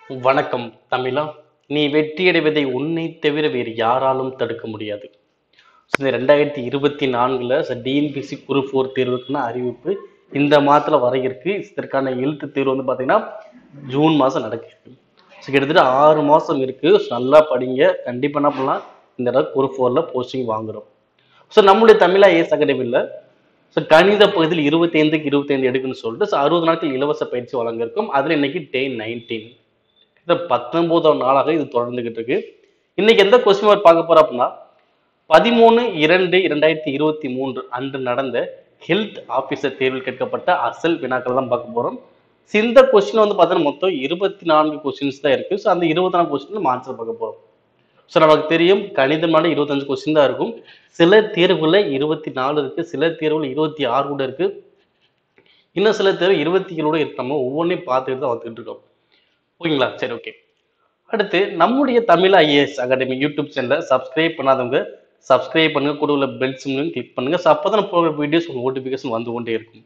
வணக்கம் தமிழா நீ வெற்றியடைவதை உன்னை தவிர வேறு யாராலும் தடுக்க முடியாது So, இந்த ரெண்டாயிரத்தி இருபத்தி நான்குல டிஎன்பிசி குரு ஃபோர் தேர்வுக்கான அறிவிப்பு இந்த மாதத்துல வர இருக்கு இதற்கான எழுத்து தேர்வு வந்து பாத்தீங்கன்னா ஜூன் மாசம் நடக்குது ஸோ கிட்டத்தட்ட ஆறு மாசம் இருக்கு So, நல்லா படிங்க கண்டிப்பா என்ன பண்ணலாம் இந்த தடவை குரு ஃபோர்ல போஸ்டிங் வாங்குறோம் ஸோ நம்மளுடைய தமிழா ஏஸ் அகாடமியில் ஸோ கணித பகுதியில் இருபத்தைந்துக்கு இருபத்தைந்து எடுக்குன்னு சொல்லிட்டு ஸோ அறுபது நாட்கள் இலவச பயிற்சி வழங்க இருக்கும் அதில் இன்னைக்கு டே நைன்டீன் இந்த பத்தொன்பதாம் நாளாக இது தொடர்ந்துகிட்டு இருக்கு இன்னைக்கு எந்த கொஸ்டின் மார்க் பார்க்க போறோம் அப்படின்னா பதிமூணு இரண்டு இரண்டாயிரத்தி இருபத்தி மூன்று அன்று நடந்த ஹெல்த் ஆபீசர் தேர்வில் கேட்கப்பட்ட அசல் வினாக்கள் தான் பார்க்க போறோம் So, இந்த கொஸ்டின் வந்து பார்த்தீங்கன்னா மொத்தம் இருபத்தி நான்கு கொஸ்டின்ஸ் தான் இருக்கு ஸோ அந்த இருபத்தி நாலு கொஸ்டின் நம்ம ஆன்சர் பார்க்க போறோம் ஸோ நமக்கு தெரியும் கணிதமான இருபத்தஞ்சு கொஸ்டின் தான் இருக்கும் சில தேர்வுல இருபத்தி நாலு இருக்கு சில தேர்வுல இருபத்தி ஆறு கூட இருக்கு இன்னும் சில தேர்வு இருபத்தி ஏழு கூட இருக்கு நம்ம ஒவ்வொன்றையும் பார்த்துட்டு தான் வந்துட்டு இருக்கோம் ஓகேங்களா சரி ஓகே அடுத்து நம்முடைய தமிழ் ஐஏஎஸ் அகாடமி யூடியூப் சேனலை சப்ஸ்கிரைப் பண்ணாதவங்க சப்ஸ்கிரைப் பண்ணுங்க கூட உள்ள பெல் சிம்லையும் கிளிக் பண்ணுங்க ஸோ அப்போ தான் போகிற வீடியோஸ் உங்கள் நோட்டிஃபிகேஷன் வந்து கொண்டே இருக்கும்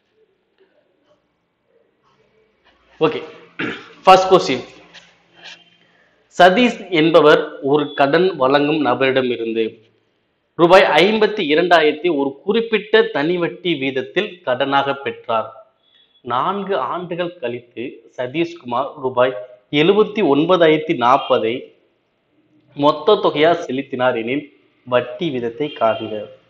ஓகே ஃபர்ஸ்ட் கொஸ்டின் சதீஷ் என்பவர் ஒரு கடன் வழங்கும் நபரிடமிருந்து ரூபாய் ஐம்பத்தி இரண்டாயிரத்தி ஒரு குறிப்பிட்ட தனி வட்டி வீதத்தில் கடனாக பெற்றார் நான்கு ஆண்டுகள் கழித்து சதீஷ்குமார் ரூபாய் எழுபத்தி ஒன்பதாயிரத்தி நாற்பதை மொத்த தொகையா செலுத்தினார் எனில் வட்டி விதத்தை காண்க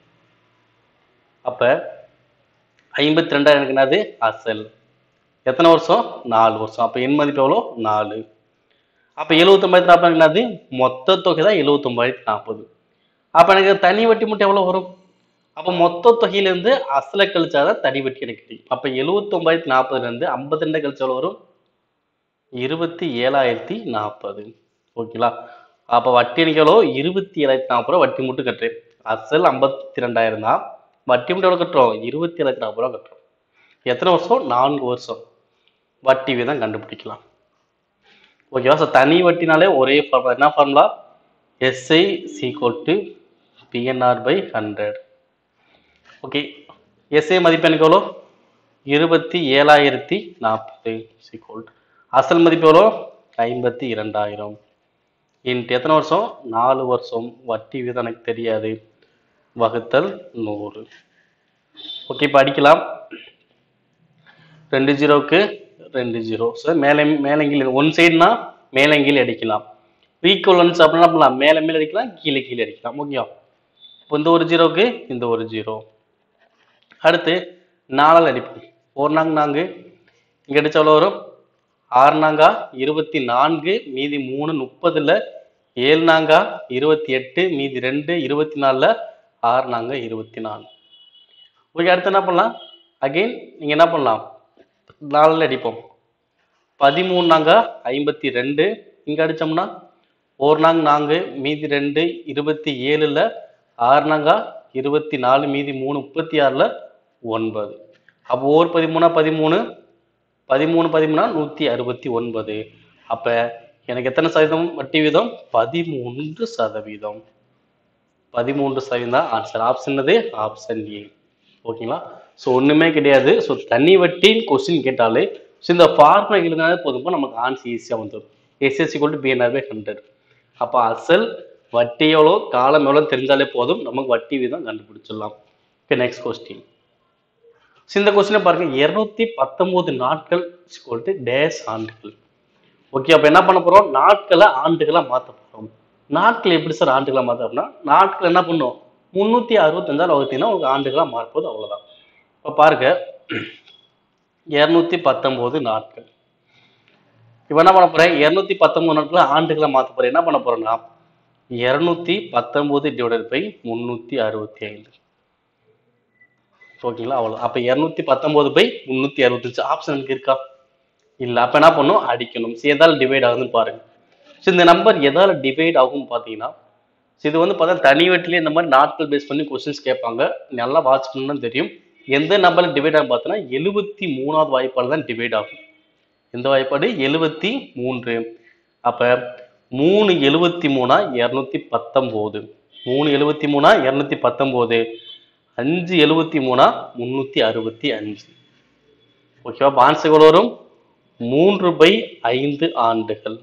அப்ப ஐம்பத்தி ரெண்டாயிரம் என்னது அசல் எத்தனை வருஷம் நாலு வருஷம் அப்ப என் மதிப்பு எவ்வளோ நாலு அப்ப எழுபத்தொம்பதாயிரத்தி நாற்பது என்னது மொத்த தொகை தான் எழுபத்தொம்பதாயிரத்தி நாற்பது அப்ப எனக்கு தனி வட்டி மட்டும் எவ்வளவு வரும் அப்ப மொத்த தொகையில இருந்து அசலை கழிச்சாதான் தனி வட்டி எனக்கு கிடைக்கும் அப்ப எழுபத்தி ஒன்பதாயிரத்தி நாற்பதுல இருந்து ஐம்பத்தி ரெண்டு கழிச்சு எவ்வளவு வரும் இருபத்தி ஏழாயிரத்தி நாற்பது ஓகேங்களா அப்ப வட்டி எனக்கு எவ்வளோ இருபத்தி ஏழாயிரத்தி நாற்பது ரூபா வட்டி மட்டும் கட்டுறேன் அசல் ஐம்பத்தி ரெண்டாயிரம் தான் வட்டி மட்டும் எவ்வளவு கட்டுறோம் இருபத்தி ஏழாயிரத்தி நாற்பது ரூபா கட்டுறோம் எத்தனை வருஷம் நான்கு வருஷம் வட்டி வீதம் கண்டுபிடிக்கலாம் ஓகேவா ஸோ தனி வட்டினாலே ஒரே ஃபார்முலா என்ன formula SI equal to PNR by hundred okay SI மதிப்பு எனக்கு எவ்வளோ இருபத்தி ஏழாயிரத்தி நாற்பது சீக்வல் அசல் மதிப்பு எவ்வளோ ஐம்பத்தி இரண்டாயிரம் இன்ட்டு எத்தனை வருஷம் நாலு வருஷம் வட்டி வீதம் எனக்கு தெரியாது வகுத்தல் நூறு ஓகே இப்போ அடிக்கலாம் ரெண்டு ஜீரோவுக்கு ரெண்டு ஜீரோ ஸோ மேலே மேலங்கில் ஒன் சைடுனா மேலங்கில் அடிக்கலாம் ஈக்குவலன்ஸ் அப்படின்னா பண்ணலாம் மேலே மேலே அடிக்கலாம் கீழே கீழே அடிக்கலாம் ஓகேவா இப்போ இந்த ஒரு ஜீரோவுக்கு இந்த ஒரு ஜீரோ அடுத்து நாலால் அடிப்போம் ஒரு நாங்க நான்கு இங்கே அடிச்ச எவ்வளோ வரும் ஆறு நாங்கா இருபத்தி நான்கு மீதி மூணு முப்பதுல ஏழு நாங்கா இருபத்தி எட்டு மீதி ரெண்டு இருபத்தி நாலுல ஆறு நாங்க இருபத்தி நாலு ஓகே அடுத்து என்ன பண்ணலாம் அகைன் நீங்க என்ன பண்ணலாம் நாலில் அடிப்போம் பதிமூணு நாங்க ஐம்பத்தி ரெண்டு இங்க அடிச்சோம்னா ஒரு நாங்க நான்கு மீதி ரெண்டு இருபத்தி ஏழுல ஆறு நாங்கா இருபத்தி நாலு மீதி மூணு முப்பத்தி ஆறுல ஒன்பது அப்போ ஒரு பதிமூணா பதிமூணு பதிமூணு பதிமூணா நூத்தி அறுபத்தி ஒன்பது அப்ப எனக்கு எத்தனை சதவீதம் வட்டி வீதம் பதிமூன்று சதவீதம் பதிமூன்று சதவீதம் தான் ஆன்சர் ஆப்ஷன் அது ஆப்ஷன் ஏ ஓகேங்களா ஸோ ஒண்ணுமே கிடையாது ஸோ தனி வட்டின்னு கொஸ்டின் கேட்டாலே ஸோ இந்த ஃபார்முலா எழுதினாலே போதும் நமக்கு ஆன்சர் ஈஸியாக வந்துடும் எஸ்எஸ்சி கொண்டு பிஎன்ஆர் பை ஹண்ட்ரட் அப்போ அசல் வட்டி எவ்வளோ காலம் எவ்வளோ தெரிஞ்சாலே போதும் நமக்கு வட்டி வீதம் கண்டுபிடிச்சிடலாம் ஓகே நெக்ஸ்ட் கொஸ்டின் ஸோ இந்த கொஸ்டினை பாருங்க இருநூத்தி பத்தொன்பது நாட்கள் சொல்லிட்டு டேஸ் ஆண்டுகள் ஓகே அப்போ என்ன பண்ண போறோம் நாட்களை ஆண்டுகளா மாற்ற போறோம் நாட்கள் எப்படி சார் ஆண்டுகளா மாற்ற அப்படின்னா நாட்கள் என்ன பண்ணும் முந்நூற்றி அறுபத்தஞ்சால் வகுத்தீங்கன்னா உங்களுக்கு ஆண்டுகளா மாறும்போது அவ்வளோதான் இப்போ பாருங்க இரநூத்தி பத்தொம்போது நாட்கள் இப்போ என்ன பண்ண போறேன் இரநூத்தி பத்தொன்பது நாட்களை ஆண்டுகளை மாற்ற போறேன் என்ன பண்ண போறேன்னா இரநூத்தி பத்தொம்போது டிவைடட் பை முந்நூற்றி அறுபத்தி ஐந்து ஓகேங்களா அவ்வளோ அப்போ இரநூத்தி பத்தொம்போது பை முந்நூற்றி அறுபத்தஞ்சு ஆப்ஷன் எனக்கு இருக்கா இல்லை அப்போ என்ன பண்ணும் அடிக்கணும் ஸோ எதால் டிவைட் ஆகுதுன்னு பாருங்க ஸோ இந்த நம்பர் எதால் டிவைட் ஆகும் பார்த்தீங்கன்னா ஸோ இது வந்து பார்த்தா தனி வட்டிலே இந்த மாதிரி நாட்கள் பேஸ் பண்ணி கொஸ்டின்ஸ் கேட்பாங்க நல்லா வாட்ச் பண்ணணும்னு தெரியும் எந்த நம்பரில் டிவைட் ஆகும் பார்த்தோன்னா எழுபத்தி மூணாவது வாய்ப்பாடு தான் டிவைட் ஆகும் எந்த வாய்ப்பாடு எழுபத்தி மூன்று அப்போ மூணு எழுபத்தி மூணா இரநூத்தி பத்தொம்போது மூணு எழுபத்தி மூணா இரநூத்தி பத்தொம்போது அஞ்சு எழுபத்தி மூணா முந்நூற்றி அறுபத்தி அஞ்சு ஓகேவா ஆன்சர் எவ்வளோ வரும் மூன்று பை ஐந்து ஆண்டுகள்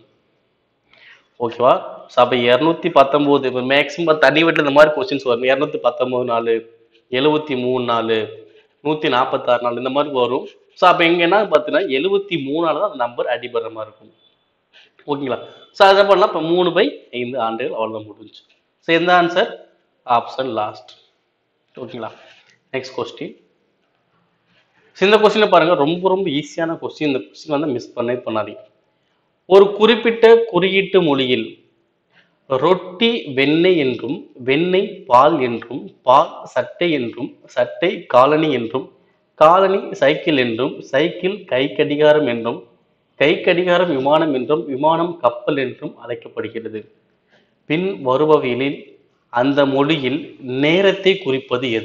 ஓகேவா ஸோ அப்போ இரநூத்தி பத்தொம்போது இப்போ மேக்ஸிமம் தனி வீட்டில் இந்த மாதிரி கொஸ்டின்ஸ் வரும் இரநூத்தி பத்தொம்போது நாள் எழுபத்தி மூணு நாள் நூற்றி நாற்பத்தாறு நாள் இந்த மாதிரி வரும் ஸோ அப்போ எங்க என்ன பார்த்தீங்கன்னா எழுபத்தி மூணால தான் அந்த நம்பர் அடிபடுற மாதிரி இருக்கும் ஓகேங்களா ஸோ அதை பண்ணலாம் இப்போ மூணு பை ஐந்து ஆண்டுகள் அவ்வளோதான் முடிஞ்சு ஸோ எந்த ஆன்சர் ஆப்ஷன் லாஸ்ட் ஓகேங்களா நெக்ஸ்ட் கொஸ்டின் இந்த கொஸ்டினை பாருங்க ரொம்ப ரொம்ப ஈஸியான கொஸ்டின் இந்த கொஸ்டின் வந்து மிஸ் பண்ணவே பண்ணாதீங்க ஒரு குறிப்பிட்ட குறியீட்டு மொழியில் ரொட்டி வெண்ணெய் என்றும் வெண்ணெய் பால் என்றும் பால் சட்டை என்றும் சட்டை காலணி என்றும் காலணி சைக்கிள் என்றும் சைக்கிள் கை கடிகாரம் என்றும் கை கடிகாரம் விமானம் என்றும் விமானம் கப்பல் என்றும் அழைக்கப்படுகிறது பின் வருபவைகளில் அந்த மொழியில் நேரத்தை குறிப்பது எது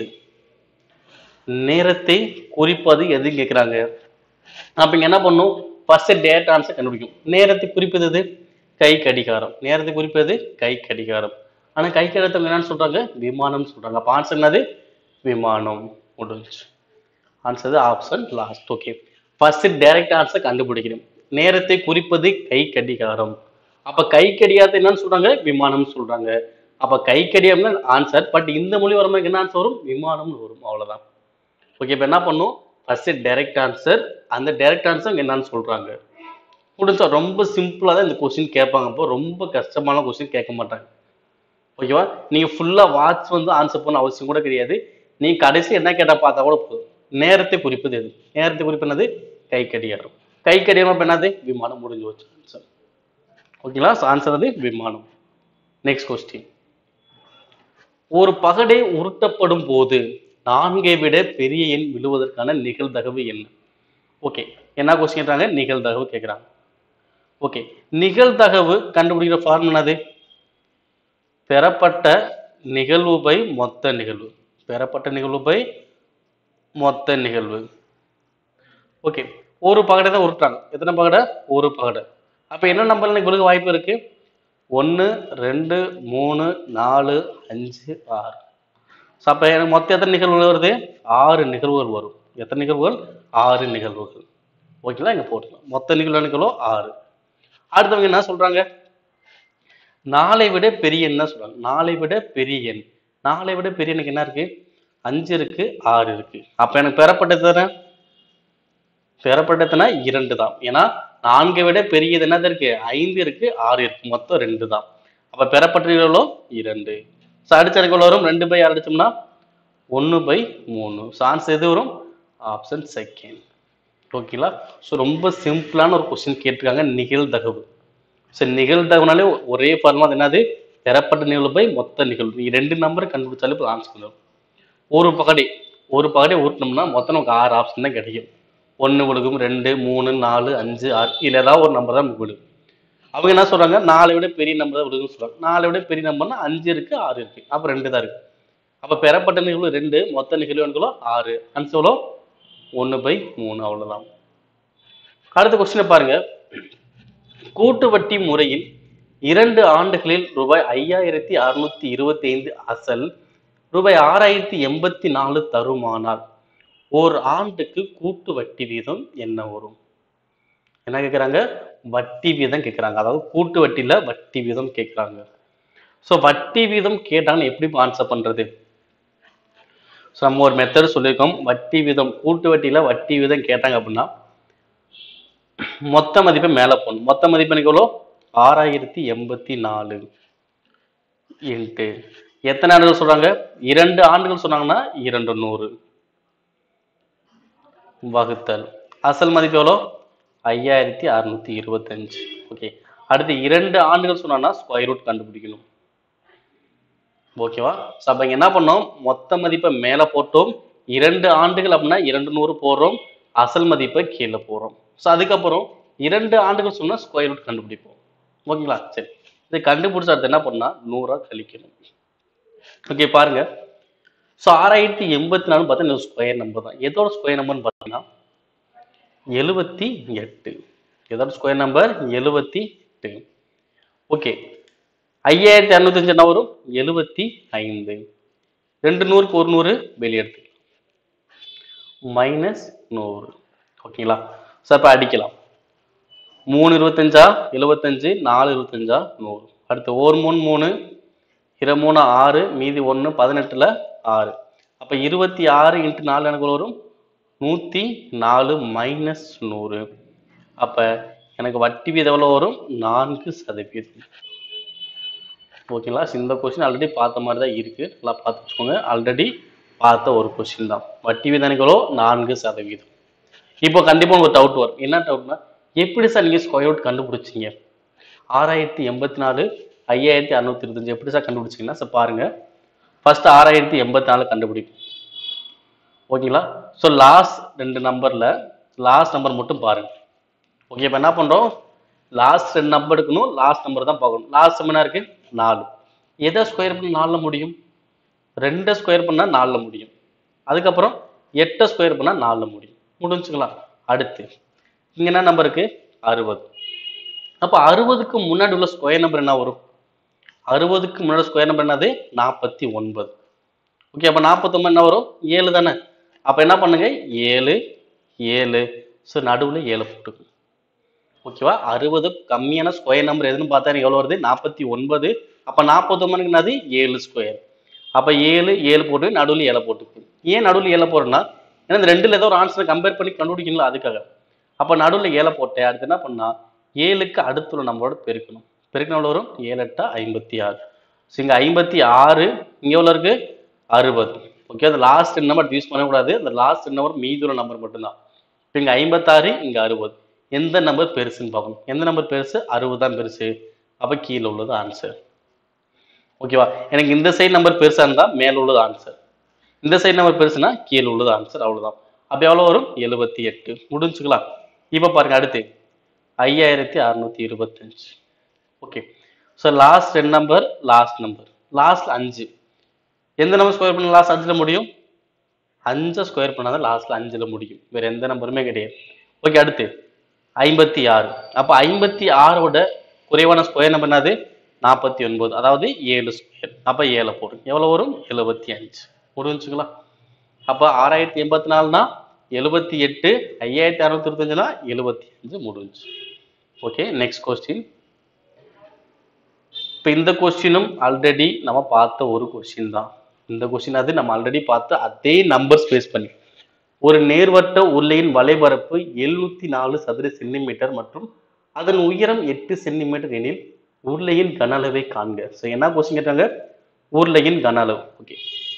நேரத்தை குறிப்பது எது கேட்குறாங்க அப்ப இங்க என்ன பண்ணும் ஃபர்ஸ்ட் டேட் ஆன்சர் கண்டுபிடிக்கும் நேரத்தை குறிப்பது எது கை கடிகாரம் நேரத்தை குறிப்பது கை கடிகாரம் ஆனா கை கடிகாரத்தை என்னன்னு சொல்றாங்க விமானம் சொல்றாங்க அப்ப ஆன்சர் என்னது விமானம் முடிஞ்சு answer option last okay first direct answer கண்டுபிடிக்கணும் நேரத்தை குறிப்பது கை கடிகாரம் அப்ப கை கடிகாரத்தை என்னன்னு சொல்றாங்க விமானம் சொல்றாங்க அப்ப கை கடிகாரம் ஆன்சர் பட் இந்த மொழி வரும்போது என்ன ஆன்சர் வரும் விமானம்னு வரும் அவ்வளவுதான் ஓகே இப்போ என்ன பண்ணும் ஃபர்ஸ்ட் டைரக்ட் ஆன்சர் அந்த டைரக்ட் ஆன்சர் என்னன்னு சொல்றாங்க முடிஞ்சா ரொம்ப சிம்பிளா தான் இந்த கொஸ்டின் கேட்பாங்க அப்போ ரொம்ப கஷ்டமான கொஸ்டின் கேட்க மாட்டாங்க ஓகேவா நீங்க ஃபுல்லா வாட்ச் வந்து ஆன்சர் பண்ண அவசியம் கூட கிடையாது நீங்க கடைசி என்ன கேட்டா பார்த்தா கூட போதும் நேரத்தை குறிப்பது எது நேரத்தை குறிப்பது கை கடிகாரம் கை கடிகாரம் அப்ப என்னது விமானம் முடிஞ்சு வச்சு ஆன்சர் ஓகேங்களா ஆன்சர் அது விமானம் நெக்ஸ்ட் கொஸ்டின் ஒரு பகடை உருட்டப்படும் போது நான்கை விட பெரிய எண் விழுவதற்கான நிகழ்தகவு என்ன ஓகே என்ன கொஸ்டின் கேட்குறாங்க நிகழ்தகவு கேட்குறாங்க ஓகே நிகழ்தகவு கண்டுபிடிக்கிற ஃபார்ம் என்னது பெறப்பட்ட நிகழ்வு பை மொத்த நிகழ்வு பெறப்பட்ட நிகழ்வு பை மொத்த நிகழ்வு ஓகே ஒரு பகடை தான் உருட்டாங்க எத்தனை பகடை ஒரு பகடை அப்போ என்ன நம்பர்ல விழுக வாய்ப்பு இருக்கு ஒன்று ரெண்டு மூணு நாலு அஞ்சு ஆறு ஸோ அப்போ எனக்கு மொத்தம் எத்தனை நிகழ்வுகள் வருது ஆறு நிகழ்வுகள் வரும் எத்தனை நிகழ்வுகள் ஆறு நிகழ்வுகள் ஓகேங்களா இங்கே போட்டுக்கலாம் மொத்த நிகழ்வு நிகழ்வோ ஆறு அடுத்தவங்க என்ன சொல்றாங்க நாளை விட பெரிய எண் தான் சொல்றாங்க நாளை விட பெரிய எண் நாளை விட பெரிய எண்ணுக்கு என்ன இருக்கு அஞ்சு இருக்கு ஆறு இருக்கு அப்ப எனக்கு பெறப்பட்டது தானே பெறப்பட்டதுன்னா இரண்டு தான் ஏன்னா நான்கை விட பெரியது என்னது இருக்கு ஐந்து இருக்கு ஆறு இருக்கு மொத்தம் ரெண்டு தான் அப்ப பெறப்பட்ட எவ்வளோ இரண்டு ஸோ அடிச்ச எனக்கு எவ்வளோ வரும் ரெண்டு பை ஆறு அடிச்சோம்னா ஒன்று பை மூணு ஸோ ஆன்சர் எது வரும் ஆப்ஷன் செகண்ட் ஓகேங்களா ஸோ ரொம்ப சிம்பிளான ஒரு கொஸ்டின் கேட்டிருக்காங்க நிகழ்தகவு சரி நிகழ்தகவுனாலே ஒரே ஃபார்மா என்னது பெறப்பட்ட நிகழ்வு பை மொத்த நிகழ்வு நீ ரெண்டு நம்பர் கண்டுபிடிச்சாலே இப்போ ஆன்சர் பண்ணுவோம் ஒரு பகடை ஒரு பகடை ஊட்டினோம்னா மொத்தம் நமக்கு ஆறு ஆப்ஷன் தான் கிடைக்கும் ஒன்று விழுகும் ரெண்டு மூணு நாலு அஞ்சு ஆறு இதில் ஏதாவது ஒரு நம்பர் தான் நமக்கு விழுகும் அவங்க என்ன சொல்றாங்க நாலை விட பெரிய நம்பர் தான் விழுகும்னு சொல்றாங்க நாலை விட பெரிய நம்பர்னா அஞ்சு இருக்கு ஆறு இருக்கு அப்போ ரெண்டு தான் இருக்கு அப்போ பெறப்பட்ட நிகழ்வு ரெண்டு மொத்த நிகழ்வு எண்களோ ஆறு ஆன்சர் எவ்வளோ ஒன்று பை மூணு அவ்வளவுதான் அடுத்த கொஸ்டினை பாருங்க கூட்டு வட்டி முறையில் இரண்டு ஆண்டுகளில் ரூபாய் ஐயாயிரத்தி அறுநூத்தி இருபத்தி ஐந்து அசல் ரூபாய் ஆறாயிரத்தி எண்பத்தி நாலு தருமானால் ஓர் ஆண்டுக்கு கூட்டு வட்டி வீதம் என்ன வரும் என்ன கேட்குறாங்க வட்டி வீதம் கேட்குறாங்க அதாவது கூட்டு வட்டியில வட்டி வீதம் கேட்குறாங்க ஸோ வட்டி வீதம் கேட்டாங்கன்னு எப்படி ஆன்சர் பண்றது ஸோ நம்ம ஒரு மெத்தட் சொல்லியிருக்கோம் வட்டி வீதம் கூட்டு வட்டியில வட்டி வீதம் கேட்டாங்க அப்படின்னா மொத்த மதிப்பை மேலே போகணும் மொத்த மதிப்பு எனக்கு எவ்வளோ ஆறாயிரத்தி எண்பத்தி நாலு இன்ட்டு எத்தனை ஆண்டுகள் சொல்றாங்க இரண்டு ஆண்டுகள் சொன்னாங்கன்னா இரண்டு நூறு வகுத்தல் அசல் மதிப்பு எவ்வளோ ஐயாயிரத்தி அறுநூத்தி இருபத்தஞ்சு ஓகே அடுத்து இரண்டு ஆண்டுகள் சொன்னாங்கன்னா ஸ்கொயர் ரூட் கண்டுபிடிக்கணும் ஓகேவா ஸோ அப்போ இங்க என்ன பண்ணோம் மொத்த மதிப்பை மேலே போட்டோம் இரண்டு ஆண்டுகள் அப்படின்னா இரண்டு நூறு போடுறோம் அசல் மதிப்பை கீழே போடுறோம் ஸோ அதுக்கப்புறம் இரண்டு ஆண்டுகள் சொன்னா ஸ்கொயர் ரூட் கண்டுபிடிப்போம் ஓகேங்களா சரி இதை கண்டுபிடிச்ச அடுத்து என்ன பண்ணா நூறா கழிக்கணும் ஓகே பாருங்க ஸோ ஆறாயிரத்தி எண்பத்தி நாலு பார்த்தா ஸ்கொயர் நம்பர் தான் எதோட ஸ்கொயர் நம்பர்னு பார்த்தீங்கன்னா எழுபத்தி எட்டு எதோட ஸ்கொயர் நம்பர் எழுபத்தி எட்டு ஓகே ஐயாயிரத்தி அறுநூத்தஞ்சு என்ன வரும் எழுபத்தி ஐந்து ரெண்டு நூறுக்கு ஒரு நூறு வெளியே எடுத்துக்கலாம் மைனஸ் நூறு ஓகேங்களா ஸோ அப்போ அடிக்கலாம் மூணு இருபத்தஞ்சா எழுபத்தஞ்சு நாலு இருபத்தஞ்சா நூறு அடுத்து ஒரு மூணு மூணு இரு மூணு ஆறு மீதி ஒன்று பதினெட்டில் ஆறு அப்போ இருபத்தி ஆறு இன்ட்டு நாலு எனக்கு வரும் நூற்றி நாலு மைனஸ் நூறு அப்போ எனக்கு வட்டி வீதம் எவ்வளோ வரும் நான்கு சதவீதம் ஓகேங்களா So, இந்த கொஸ்டின் ஆல்ரெடி பார்த்த மாதிரி தான் இருக்குது நல்லா பார்த்து வச்சுக்கோங்க ஆல்ரெடி பார்த்த ஒரு கொஸ்டின் தான் வட்டி வீதம் எனக்கு எவ்வளோ நான்கு சதவீதம் இப்போ கண்டிப்பாக உங்களுக்கு டவுட் வரும் என்ன டவுட்னா எப்படி சார் நீங்கள் ஸ்கொயர் ரூட் கண்டுபிடிச்சீங்க ஆறாயிரத்தி எண்பத்தி நாலு ஐயாயிரத்தி அறுநூத்தி இருபத்தஞ்சு எப்படி சார் கண்டுபிடிச்சிங்கன்னா சார் பாருங்க ஃபர்ஸ்ட் ஆறாயிரத்தி எண்பத்தி நாலு கண்டுபிடிக்கும் ஓகேங்களா ஸோ லாஸ்ட் ரெண்டு நம்பரில் லாஸ்ட் நம்பர் மட்டும் பாருங்க ஓகே இப்போ என்ன பண்ணுறோம் லாஸ்ட் ரெண்டு நம்பர் எடுக்கணும் லாஸ்ட் நம்பர் தான் பார்க்கணும் லாஸ்ட் என்ன இருக்கு நாலு எதை ஸ்கொயர் பண்ண நாலில் முடியும் ரெண்டை ஸ்கொயர் பண்ணால் நாலில் முடியும் அதுக்கப்புறம் எட்டை ஸ்கொயர் பண்ணால் நாலில் முடியும் முடிஞ்சுக்கலாம் அடுத்து இங்கே என்ன நம்பர் இருக்கு அறுபது அப்போ அறுபதுக்கு முன்னாடி உள்ள ஸ்கொயர் நம்பர் என்ன வரும் அறுபதுக்கு முன்னாடி ஸ்கொயர் நம்பர் என்னது நாற்பத்தி ஒன்பது ஓகே அப்போ நாற்பத்தொம்பது என்ன வரும் ஏழு தானே அப்போ என்ன பண்ணுங்க ஏழு ஏழு ஸோ நடுவில் ஏழு போட்டுக்கணும் ஓகேவா அறுபது கம்மியான ஸ்கொயர் நம்பர் எதுன்னு பார்த்தா எனக்கு எவ்வளோ வருது நாற்பத்தி ஒன்பது அப்போ நாற்பத்தொம்பதுக்கு என்னது ஏழு ஸ்கொயர் அப்போ ஏழு ஏழு போட்டு நடுவில் ஏழை போட்டுக்கு ஏன் நடுவில் ஏழை போடுறேன்னா ஏன்னா இந்த ரெண்டுல ஏதோ ஒரு ஆன்சரை கம்பேர் பண்ணி கண்டுபிடிக்கணும் அதுக்காக அப்போ நடுவில் ஏழை போட்டேன் அடுத்து என்ன பண்ணா ஏழுக்கு அடுத்துள்ள நம்மளோட பெருக்கணும் பெருக்கணும் எவ்வளோ வரும் ஏழு எட்டா ஐம்பத்தி ஆறு ஸோ இங்கே ஐம்பத்தி ஆறு இங்கே எவ்வளோ இருக்கு அறுபது ஓகே அந்த லாஸ்ட் நம்பர் யூஸ் பண்ணக்கூடாது அந்த லாஸ்ட் நம்பர் மீதுள்ள நம்பர் மட்டும்தான் இப்போ இங்கே ஐம்பத்தாறு இங்கே அறுபது எந்த நம்பர் பெருசுன்னு பார்க்கணும் எந்த நம்பர் பெருசு அறுபது தான் பெருசு அப்போ கீழே உள்ளது ஆன்சர் ஓகேவா எனக்கு இந்த சைடு நம்பர் பெருசா இருந்தா மேல உள்ளது ஆன்சர் இந்த சைடு நம்பர் பெருசுனா கீழே உள்ளது ஆன்சர் அவ்வளவுதான் அப்ப எவ்வளவு வரும் எழுபத்தி எட்டு முடிஞ்சுக்கலாம் இப்ப பாருங்க அடுத்து ஐயாயிரத்தி அறுநூத்தி இருபத்தஞ்சு ஓகே ஸோ லாஸ்ட் ரெண்டு நம்பர் லாஸ்ட் நம்பர் லாஸ்ட் அஞ்சு எந்த நம்பர் ஸ்கொயர் பண்ண லாஸ்ட் அஞ்சுல முடியும் அஞ்சை ஸ்கொயர் பண்ணாதான் லாஸ்ட்ல அஞ்சுல முடியும் வேற எந்த நம்பருமே கிடையாது ஓகே அடுத்து ஐம்பத்தி ஆறு அப்போ ஐம்பத்தி ஆறோட குறைவான ஸ்கொயர் நம்பர் என்னது நாற்பத்தி ஒன்பது அதாவது ஏழு ஸ்கொயர் அப்போ ஏழை போடும் எவ்வளோ வரும் எழுபத்தி அஞ்சு முடிஞ்சுங்களா அப்போ ஆறாயிரத்தி எண்பத்தி நாலுனா எழுபத்தி எட்டு ஐயாயிரத்தி அறுநூத்தி இருபத்தஞ்சுனா எழுபத்தி அஞ்சு முடிஞ்சு ஓகே நெக்ஸ்ட் கொஸ்டின் இப்போ இந்த கொஸ்டினும் ஆல்ரெடி நம்ம பார்த்த ஒரு கொஸ்டின் தான் இந்த கொஸ்டின் அது நம்ம ஆல்ரெடி பார்த்த அதே நம்பர்ஸ் பேஸ் பண்ணி ஒரு நேர்வட்ட உருளையின் வலைபரப்பு எழுநூத்தி நாலு சதுர சென்டிமீட்டர் மற்றும் அதன் உயரம் எட்டு சென்டிமீட்டர் எனில் உருளையின் கன அளவை காண்க ஸோ என்ன கொஸ்டின் கேட்டாங்க உருளையின் கன அளவு ஓகே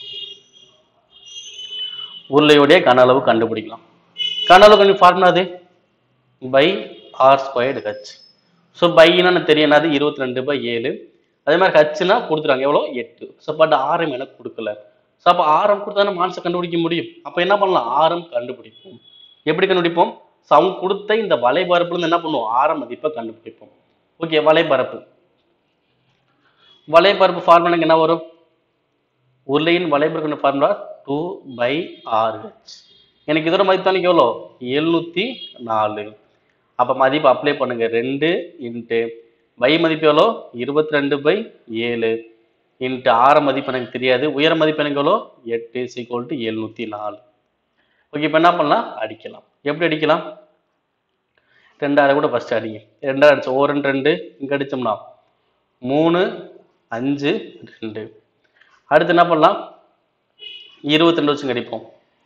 உருளையுடைய கன அளவு கண்டுபிடிக்கலாம் கன அளவு கண்டு ஃபார்முலா அது pi r squared h so பைனா எனக்கு தெரியும் என்னது இருபத்தி ரெண்டு பை ஏழு அதே மாதிரி ஹச்னா கொடுத்துறாங்க எவ்வளோ எட்டு ஸோ பட் ஆரம் எனக்கு கொடுக்கல ஸோ அப்போ ஆரம் கொடுத்தா நம்ம ஆன்சர் கண்டுபிடிக்க முடியும் அப்போ என்ன பண்ணலாம் ஆரம் கண்டுபிடிப்போம் எப்படி கண்டுபிடிப்போம் ஸோ அவங்க கொடுத்த இந்த வலைபரப்புல இருந்து என்ன பண்ணுவோம் ஆரம் மதிப்பை கண்டுபிடிப்போம் ஓகே வலைபரப்பு வலைபரப்பு ஃபார்முலாக்கு என்ன வரும் உருளையின் வலைபரப்பு formula two pi r h எனக்கு இதோட மதிப்பு தானே எவ்வளோ எழுநூத்தி நாலு அப்போ மதிப்பு அப்ளை பண்ணுங்க ரெண்டு இன்ட்டு பை மதிப்பு எவ்வளோ இருபத்தி ரெண்டு பை ஏழு இன்ட்டு ஆற மதிப்பு எனக்கு தெரியாது உயர மதிப்பு எனக்கு எவ்வளோ எட்டு சீக்வல் டு எழுநூத்தி நாலு ஓகே இப்போ என்ன பண்ணலாம் அடிக்கலாம் எப்படி அடிக்கலாம் ரெண்டாயிரம் கூட ஃபர்ஸ்ட் அடிங்க ரெண்டாயிரம் அடிச்சோம் ஓ ரெண்டு ரெண்டு இங்கே அடிச்சோம்னா மூணு அஞ்சு ரெண்டு அடுத்து என்ன பண்ணலாம் இருபத்தி ரெண்டு வச்சு அடிப்போம்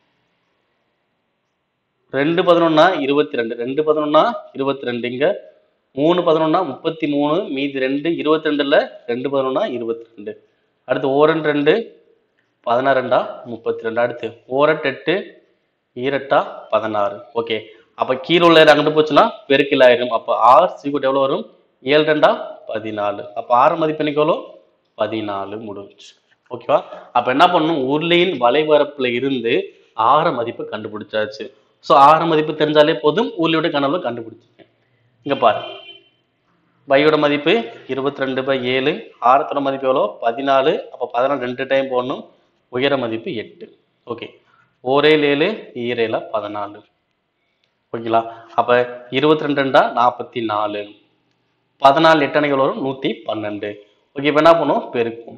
ரெண்டு பதினொன்னா இருபத்தி ரெண்டு ரெண்டு பதினொன்னா இருபத்தி ரெண்டு இங்க மூணு பதினொன்னா முப்பத்தி மூணு மீதி ரெண்டு இருபத்தி ரெண்டுல ரெண்டு பதினொன்னா இருபத்தி ரெண்டு அடுத்து ஓரண்டு ரெண்டு பதினாறு ரெண்டா முப்பத்தி ரெண்டு அடுத்து ஓரட்டு எட்டு ஈரட்டா பதினாறு ஓகே அப்ப கீழே உள்ள அங்கிட்டு போச்சுன்னா பெருக்கில் ஆயிரும் அப்ப ஆர் சீக்கிரம் எவ்வளவு வரும் ஏழு ரெண்டா பதினாலு அப்ப ஆறு மதிப்பு எனக்கு எவ்வளோ பதினாலு முடிஞ்சு ஓகேவா அப்ப என்ன பண்ணணும் உருளையின் வலைபரப்புல இருந்து ஆற மதிப்பு கண்டுபிடிச்சாச்சு ஸோ ஆற மதிப்பு தெரிஞ்சாலே போதும் உருளையோட கனவு கண்டுபிடிச்சிருக்கேன் இங்க பாரு பையோட மதிப்பு இருபத்தி ரெண்டு பை ஏழு ஆரத்தோட மதிப்பு எவ்வளோ பதினாலு அப்போ பதினாலு ரெண்டு டைம் போடணும் உயர மதிப்பு எட்டு ஓகே ஓரேழு ஏழு ஈரேல பதினாலு ஓகேங்களா அப்போ இருபத்தி ரெண்டு ரெண்டா நாற்பத்தி நாலு பதினாலு எட்டணைகள் வரும் நூற்றி பன்னெண்டு ஓகே இப்போ என்ன பண்ணுவோம் பெருக்கும்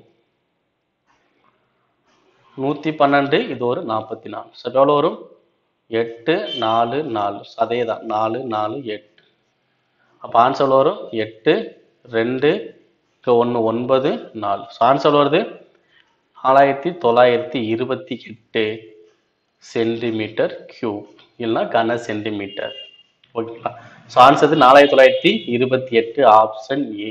நூற்றி பன்னெண்டு இது ஒரு நாற்பத்தி நாலு ஸோ எவ்வளோ வரும் எட்டு நாலு நாலு அதே தான் நாலு நாலு எட்டு அப்போ ஆன்சர் வரும் எட்டு ரெண்டு ஒன்று ஒன்பது நாலு ஸோ ஆன்சர் வருது நாலாயிரத்தி தொள்ளாயிரத்தி இருபத்தி எட்டு சென்டிமீட்டர் கியூப் இல்லைன்னா கன சென்டிமீட்டர் ஓகேங்களா ஸோ ஆன்சர் நாலாயிரத்தி தொள்ளாயிரத்தி இருபத்தி எட்டு ஆப்ஷன் ஏ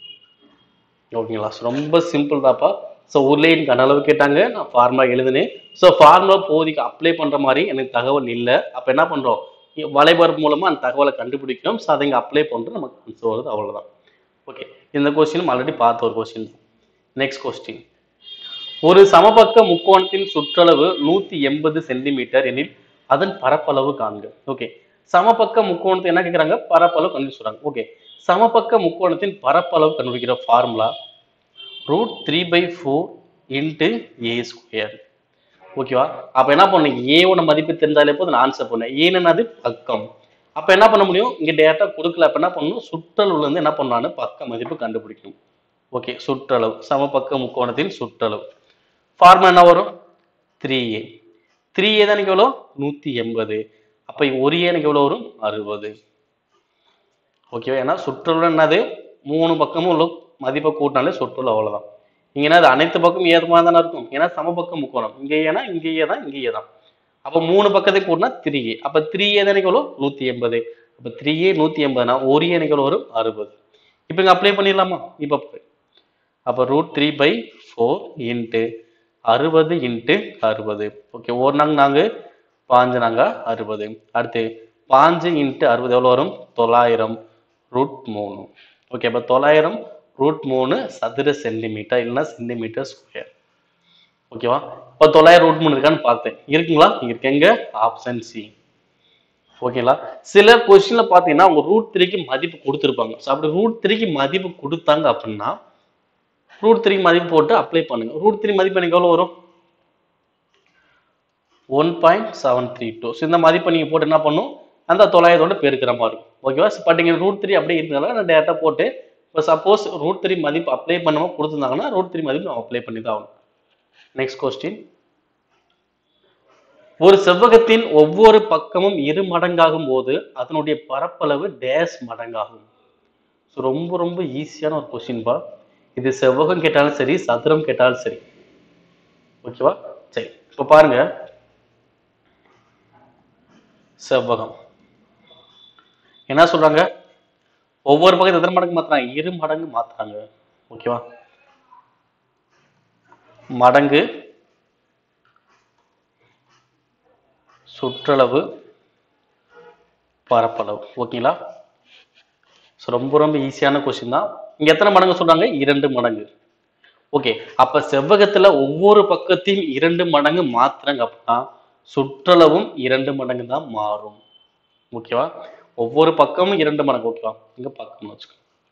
ஓகேங்களா ஸோ ரொம்ப சிம்பிள் தான்ப்பா ஸோ ஊர்லேயே எனக்கு கன அளவு கேட்டாங்க நான் ஃபார்முலா எழுதினேன் ஸோ ஃபார்முலா போதிக்கு அப்ளை பண்ணுற மாதிரி எனக்கு தகவல் இல்லை அப்போ என்ன பண்ணுறோம் வலைபரப்பு மூலமாக அந்த தகவலை கண்டுபிடிக்கணும் ஸோ அதை இங்கே அப்ளை பண்ணுறோம் நமக்கு ஆன்சர் வருது அவ்வளோதான் ஓகே இந்த கொஸ்டினும் ஆல்ரெடி பார்த்த ஒரு கொஸ்டின் நெக்ஸ்ட் கொஸ்டின் ஒரு சமபக்க முக்கோணத்தின் சுற்றளவு நூத்தி எண்பது சென்டிமீட்டர் எனில் அதன் பரப்பளவு காண்க ஓகே சமபக்க முக்கோணத்தை என்ன கேட்குறாங்க பரப்பளவு கண்டுபிடிச்சுறாங்க ஓகே சமபக்க முக்கோணத்தின் பரப்பளவு கண்டுபிடிக்கிற formula root three by four into a square ஓகேவா அப்போ என்ன பண்ணணும் ஏவோட மதிப்பு தெரிஞ்சாலே போதும் நான் ஆன்சர் பண்ணேன் ஏன்னு பக்கம் அப்போ என்ன பண்ண முடியும் இங்கே டேட்டா கொடுக்கல அப்போ என்ன பண்ணணும் சுற்றளவுல இருந்து என்ன பண்ணலான்னு பக்க மதிப்பு கண்டுபிடிக்கணும் ஓகே சுற்றளவு சமபக்க முக்கோணத்தின் சுற்றளவு ஃபார்முலா என்ன வரும் த்ரீ ஏ த்ரீ ஏ தான் எவ்வளோ நூற்றி எண்பது அப்போ ஒரு ஏ எனக்கு எவ்வளோ வரும் அறுபது ஓகேவா ஏன்னா சுற்றளவு என்னது மூணு பக்கமும் உள்ள மதிப்பை கூட்டினாலே சுற்றளவு அவ்வளோதான் இங்கே என்னது அனைத்து பக்கம் ஏதுமாக தானே இருக்கும் ஏன்னா சமபக்க முக்கோணம் இங்கே ஏன்னா இங்கேயே தான் இங்கேயே தான் அப்போ மூணு பக்கத்தையும் கூட்டினா த்ரீ ஏ அப்போ த்ரீ ஏ தான் எவ்வளோ நூற்றி எண்பது அப்போ த்ரீ ஏ நூற்றி எண்பதுனா ஒரு ஏ எனக்கு எவ்வளோ வரும் அறுபது இப்போ இங்கே அப்ளை பண்ணிடலாமா இப்போ அப்போ root three by four into அறுபது இன்ட்டு அறுபது ஓகே ஒரு நாங்க நாங்கள் பாஞ்சு நாங்க அறுபது அடுத்து பாஞ்சு இன்ட்டு அறுபது எவ்வளோ வரும் தொள்ளாயிரம் ரூட் மூணு ஓகே அப்போ தொள்ளாயிரம் ரூட் மூணு சதுர சென்டிமீட்டர் இல்லைன்னா சென்டிமீட்டர் ஸ்கொயர் ஓகேவா இப்போ தொள்ளாயிரம் ரூட் மூணு இருக்கான்னு பார்த்தேன் இருக்குங்களா இருக்கு எங்க ஆப்ஷன் சி ஓகேங்களா சில கொஸ்டின்ல பார்த்தீங்கன்னா அவங்க ரூட் த்ரீக்கு மதிப்பு கொடுத்துருப்பாங்க ஸோ அப்படி ரூட் த்ரீக்கு மதிப்பு கொடுத்தாங்க அப்படின்னா ரூட் த்ரீ மதிப்பு போட்டு அப்ளை பண்ணுங்க ரூட் த்ரீ மதிப்பு எனக்கு எவ்வளோ வரும் one point seven three two so இந்த மதிப்பை நீங்கள் போட்டு என்ன பண்ணும் அந்த தொள்ளாயிரத்தோட பெருக்கிற மாதிரி இருக்கும் ஓகேவா பட் இங்கே ரூட் த்ரீ அப்படியே இருக்கிறதால நான் டேரெக்டாக போட்டு இப்போ சப்போஸ் ரூட் த்ரீ மதிப்பு அப்ளை பண்ணாமல் கொடுத்துருந்தாங்கன்னா ரூட் த்ரீ மதிப்பு நம்ம அப்ளை பண்ணி தான் ஆகணும் நெக்ஸ்ட் கொஸ்டின் ஒரு செவ்வகத்தின் ஒவ்வொரு பக்கமும் இரு மடங்காகும் போது அதனுடைய பரப்பளவு டேஸ் மடங்காகும் ஸோ ரொம்ப ரொம்ப ஈஸியான ஒரு கொஸ்டின் பா இது செவ்வகம் கேட்டாலும் சரி சதுரம் கேட்டாலும் சரி ஓகேவா சரி இப்போ பாருங்க செவ்வகம் என்ன சொல்றாங்க ஒவ்வொரு பக்கத்து எத்தனை மடங்கு மாத்துறாங்க இரு மடங்கு மாத்துறாங்க ஓகேவா மடங்கு சுற்றளவு பரப்பளவு ஓகேங்களா ஸோ ரொம்ப ரொம்ப ஈஸியான கொஸ்டின் தான் இங்க எத்தனை மடங்கு சொல்றாங்க இரண்டு மடங்கு ஓகே அப்ப செவ்வகத்துல ஒவ்வொரு பக்கத்தையும் இரண்டு மடங்கு மாத்துறாங்க அப்படின்னா சுற்றளவும் இரண்டு மடங்கு தான் மாறும் ஓகேவா ஒவ்வொரு பக்கமும் இரண்டு மடங்கு ஓகேவா இங்க பக்கம்னு வச்சுக்கோ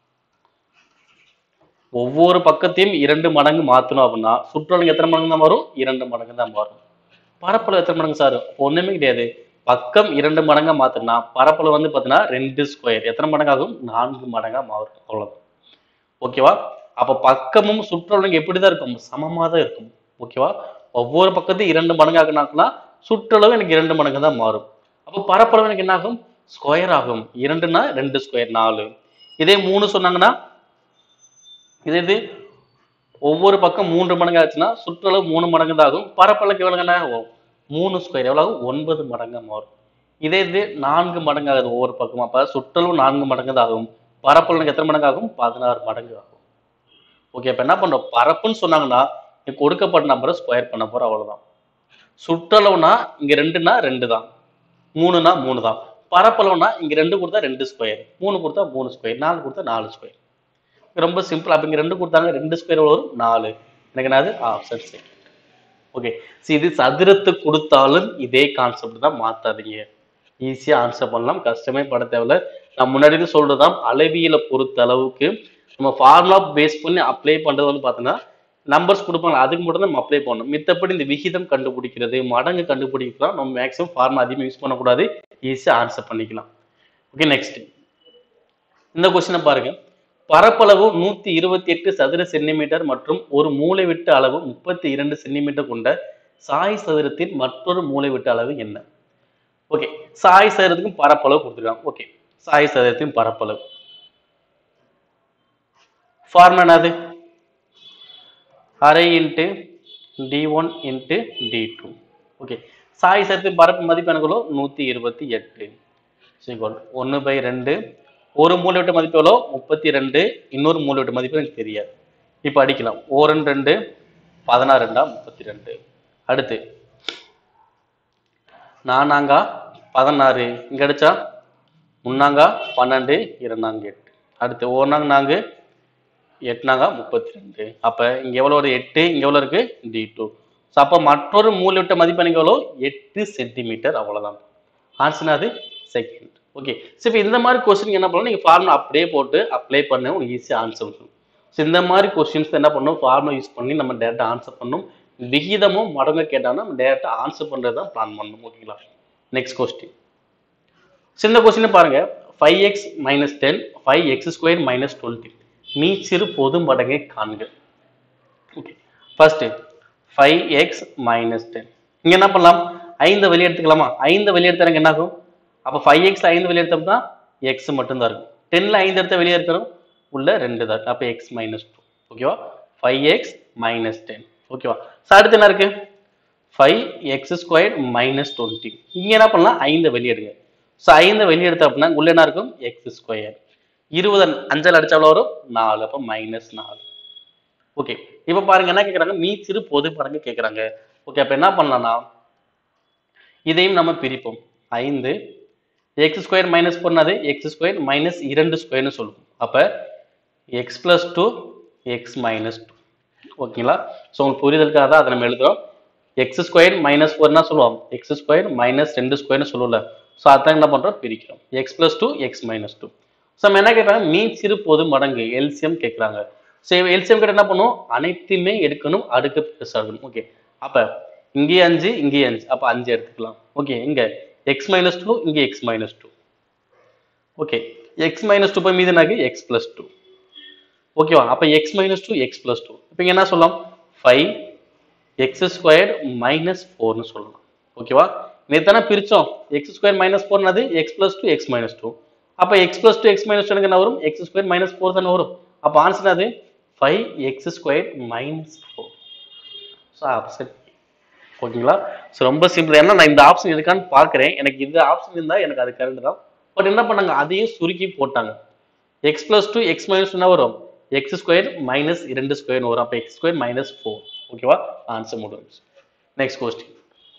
ஒவ்வொரு பக்கத்தையும் இரண்டு மடங்கு மாத்தணும் அப்படின்னா சுற்றளவு எத்தனை மடங்கு தான் வரும் இரண்டு மடங்கு தான் மாறும் பரப்பளவு எத்தனை மடங்கு சார் ஒண்ணுமே கிடையாது பக்கம் இரண்டு மடங்கா மாத்தினா பரப்பளவு வந்து பாத்தீங்கன்னா ரெண்டு ஸ்கொயர் எத்தனை மடங்காகும் நான்கு மடங்கா மாறும் அவ்வளவுதான் ஓகேவா அப்ப பக்கமும் சுற்றளவு எப்படிதான் இருக்கும் சமமா தான் இருக்கும் ஓகேவா ஒவ்வொரு பக்கத்தையும் இரண்டு மடங்கு ஆகுனாக்குனா சுற்றளவு எனக்கு இரண்டு மடங்கு தான் மாறும் அப்போ பரப்பளவு எனக்கு என்ன ஆகும் ஸ்கொயர் ஆகும் இரண்டுன்னா ரெண்டு ஸ்கொயர் நாலு இதே மூணு சொன்னாங்கன்னா இதே இது ஒவ்வொரு பக்கம் மூன்று மடங்கு ஆச்சுன்னா சுற்றளவு மூணு மடங்கு தான் ஆகும் பரப்பளவுக்கு எவ்வளவு என்ன ஆகும் மூணு ஸ்கொயர் எவ்வளவு ஆகும்? ஒன்பது மடங்கா மாறும் இதே இது நான்கு மடங்கு ஆகுது ஒவ்வொரு பக்கம் அப்ப சுற்றளவு நான்கு மடங்கு தான் ஆகும் பரப்பளவுக்கு எத்தனை மடங்கு ஆகும் பதினாறு மடங்கு ஆகும் ஓகே அப்ப என்ன பண்றோம் பரப்புன்னு சொன்னாங்கன்னா இங்க கொடுக்கப்பட்ட நம்பரை ஸ்கொயர் பண்ண போறோம் அவ்வளவுதான் சுற்றளவுனா இங்க ரெண்டுனா ரெண்டு தான் மூணுனா மூணு தான் பரப்பளவுனா இங்க ரெண்டு கொடுத்தா ரெண்டு ஸ்கொயர் மூணு கொடுத்தா மூணு ஸ்கொயர் நாலு கொடுத்தா நாலு ஸ்கொயர் ரொம்ப சிம்பிள் அப்ப இங்க ரெண்டு கொடுத்தாங்க ரெண்டு ஸ்கொயர் வரும் நாலு எனக்கு என்னது ஆப்ஷன் சி ஓகே இது சதுரத்துக்கு கொடுத்தாலும் இதே கான்செப்ட் தான் மாத்தாதீங்க ஈஸியா ஆன்சர் பண்ணலாம் கஷ்டமே பட தேவையில்ல நான் முன்னாடி இருந்து சொல்றதுதான் அளவியலை பொறுத்த அளவுக்கு நம்ம ஃபார்முலா பேஸ் பண்ணி அப்ளை பண்றது வந்து பார்த்தோன்னா நம்பர்ஸ் கொடுப்பாங்க அதுக்கு மட்டும் தான் நம்ம அப்ளை பண்ணணும் மித்தபடி இந்த விகிதம் கண்டுபிடிக்கிறது மடங்கு கண்டுபிடிக்கலாம் நம்ம மேக்ஸிமம் ஃபார்முலா அதிகமாக யூஸ் பண்ணக்கூடாது ஈஸியாக ஆன்சர் பண்ணிக்கலாம் ஓகே நெக்ஸ்ட் இந்த கொஸ்டினை பாருங்க பரப்பளவு நூத்தி இருபத்தி எட்டு சதுர சென்டிமீட்டர் மற்றும் ஒரு மூலைவிட்ட அளவு முப்பத்தி இரண்டு சென்டிமீட்டர் கொண்ட சாய் சதுரத்தின் மற்றொரு மூலைவிட்ட அளவு என்ன ஓகே சாய் சதுரத்துக்கும் பரப்பளவு கொடுத்துருக்காங்க ஓகே சாய் சதுரத்தின் பரப்பளவு ஃபார்முலா என்னது அரை into d one into d two okay சாய் சத்து பரப்பு மதிப்பு எனக்கு எவ்வளோ நூற்றி இருபத்தி எட்டு சீக்வல் ஒன்று பை ரெண்டு ஒரு மூலை விட்ட மதிப்பு எவ்வளோ முப்பத்தி ரெண்டு இன்னொரு மூலை விட்ட மதிப்பு எனக்கு தெரியாது இப்போ அடிக்கலாம் ஓரன் ரெண்டு பதினாறு ரெண்டா முப்பத்தி ரெண்டு அடுத்து நானாங்கா பதினாறு இங்க அடிச்சா முன்னாங்கா பன்னெண்டு இரண்டாங்க எட்டு அடுத்து ஓர்னாங்க நான்கு எட்டுனாங்க முப்பத்தி ரெண்டு அப்ப இங்க எவ்வளவு ஒரு எட்டு இங்க எவ்வளவு இருக்கு டி டூ ஸோ அப்போ மற்றொரு மூலை விட்ட மதிப்பு எனக்கு எவ்வளோ எட்டு சென்டிமீட்டர் அவ்வளவுதான் ஆன்சர் அது செகண்ட் ஓகே ஸோ இப்போ இந்த மாதிரி கொஸ்டின் என்ன பண்ணணும் நீங்கள் ஃபார்முலா அப்படியே போட்டு அப்ளை பண்ண உங்களுக்கு ஈஸியாக ஆன்சர் வரும் ஸோ இந்த மாதிரி கொஸ்டின்ஸ் என்ன பண்ணணும் ஃபார்முலா யூஸ் பண்ணி நம்ம டேரெக்டாக ஆன்சர் பண்ணணும் விகிதமும் மடங்கு கேட்டாங்கன்னா நம்ம டேரெக்டாக ஆன்சர் பண்ணுறது தான் பிளான் பண்ணணும் ஓகேங்களா நெக்ஸ்ட் கொஸ்டின் ஸோ இந்த கொஸ்டின் பாருங்க five x minus ten five x square minus twenty மீச்சிறு பொது மடங்கை காண்க okay first five x minus ten இங்க என்ன பண்ணலாம் ஐந்து வெளியே எடுத்துக்கலாமா ஐந்து வெளியே எடுத்தா எனக்கு என்ன ஆகும் அப்போ ஃபைவ் எக்ஸ் ஐந்து வெளியே எடுத்தோம்னா எக்ஸ் மட்டும்தான் இருக்கும் டென்ல ஐந்து எடுத்த வெளியே இருக்கிறோம் உள்ள ரெண்டு தான் இருக்கு அப்போ எக்ஸ் மைனஸ் டூ ஓகேவா ஃபைவ் எக்ஸ் மைனஸ் டென் ஓகேவா ஸோ அடுத்து என்ன இருக்கு five x square minus twenty இங்க என்ன பண்ணலாம் ஐந்து வெளியே எடுங்க ஸோ ஐந்து வெளியே எடுத்த அப்படின்னா உள்ள என்ன இருக்கும் எக்ஸ் ஸ்கொயர் இருபது அஞ்சல் அடிச்சா எவ்வளவு வரும் நாலு அப்போ மைனஸ் நாலு ஓகே இப்போ பாருங்க என்ன கேட்குறாங்க மீச்சிறு பொது மடங்கு கேட்குறாங்க ஓகே அப்போ என்ன பண்ணலாம்னா இதையும் நம்ம பிரிப்போம் ஐந்து எக்ஸ் ஸ்கொயர் மைனஸ் பண்ணாது எக்ஸ் ஸ்கொயர் மைனஸ் இரண்டு ஸ்கொயர்னு சொல்லுவோம் அப்போ x plus two x minus two ஓகேங்களா ஸோ உங்களுக்கு புரிதலுக்காக தான் அதை நம்ம எழுதுறோம் எக்ஸ் ஸ்கொயர் மைனஸ் ஃபோர்னா சொல்லுவோம் எக்ஸ் ஸ்கொயர் மைனஸ் ரெண்டு ஸ்கொயர்னு சொல்லுவோம்ல ஸோ அதான் என்ன பண்ணுறோம் பிரிக்கிறோம் x plus two x minus two so நம்ம என்ன கேட்குறாங்க மீன் சிறு பொது மடங்கு எல்சிஎம் கேட்குறாங்க ஸோ எல்சிஎம் கிட்ட என்ன பண்ணும் அனைத்துமே எடுக்கணும் அடுக்கு பெருசாக இருக்கணும் ஓகே அப்போ இங்கே அஞ்சு இங்கே அஞ்சு அப்போ அஞ்சு எடுத்துக்கலாம் ஓகே இங்க எக்ஸ் மைனஸ் டூ இங்கே x minus two okay x minus two போய் மீது என்னாக்கு எக்ஸ் பிளஸ் டூ ஓகேவா அப்போ x minus two x plus two இப்போ இங்கே என்ன சொல்லலாம் ஃபைவ் எக்ஸ் ஸ்கொயர் மைனஸ் ஃபோர்னு சொல்லலாம் ஓகேவா நேத்தானே பிரிச்சோம் எக்ஸ் ஸ்கொயர் மைனஸ் ஃபோர்னது x plus two x minus two அப்போ x plus two x minus two என்ன வரும் எக்ஸ் ஸ்கொயர் மைனஸ் ஃபோர் தானே வரும் அப்போ ஆன்சர் அது five x square minus four so option ஓகேங்களா ஸோ ரொம்ப சிம்பிள் ஏன்னா நான் இந்த ஆப்ஷன் இருக்கான்னு பார்க்குறேன் எனக்கு இந்த ஆப்ஷன் இருந்தால் எனக்கு அது கரெக்ட் தான் பட் என்ன பண்ணாங்க அதையும் சுருக்கி போட்டாங்க x plus two x minus என்ன வரும் எக்ஸ் ஸ்கொயர் மைனஸ் இரண்டு ஸ்கொயர் வரும் அப்போ எக்ஸ் ஸ்கொயர் மைனஸ் ஃபோர் ஓகேவா ஆன்சர் முடிஞ்சு நெக்ஸ்ட் கொஸ்டின்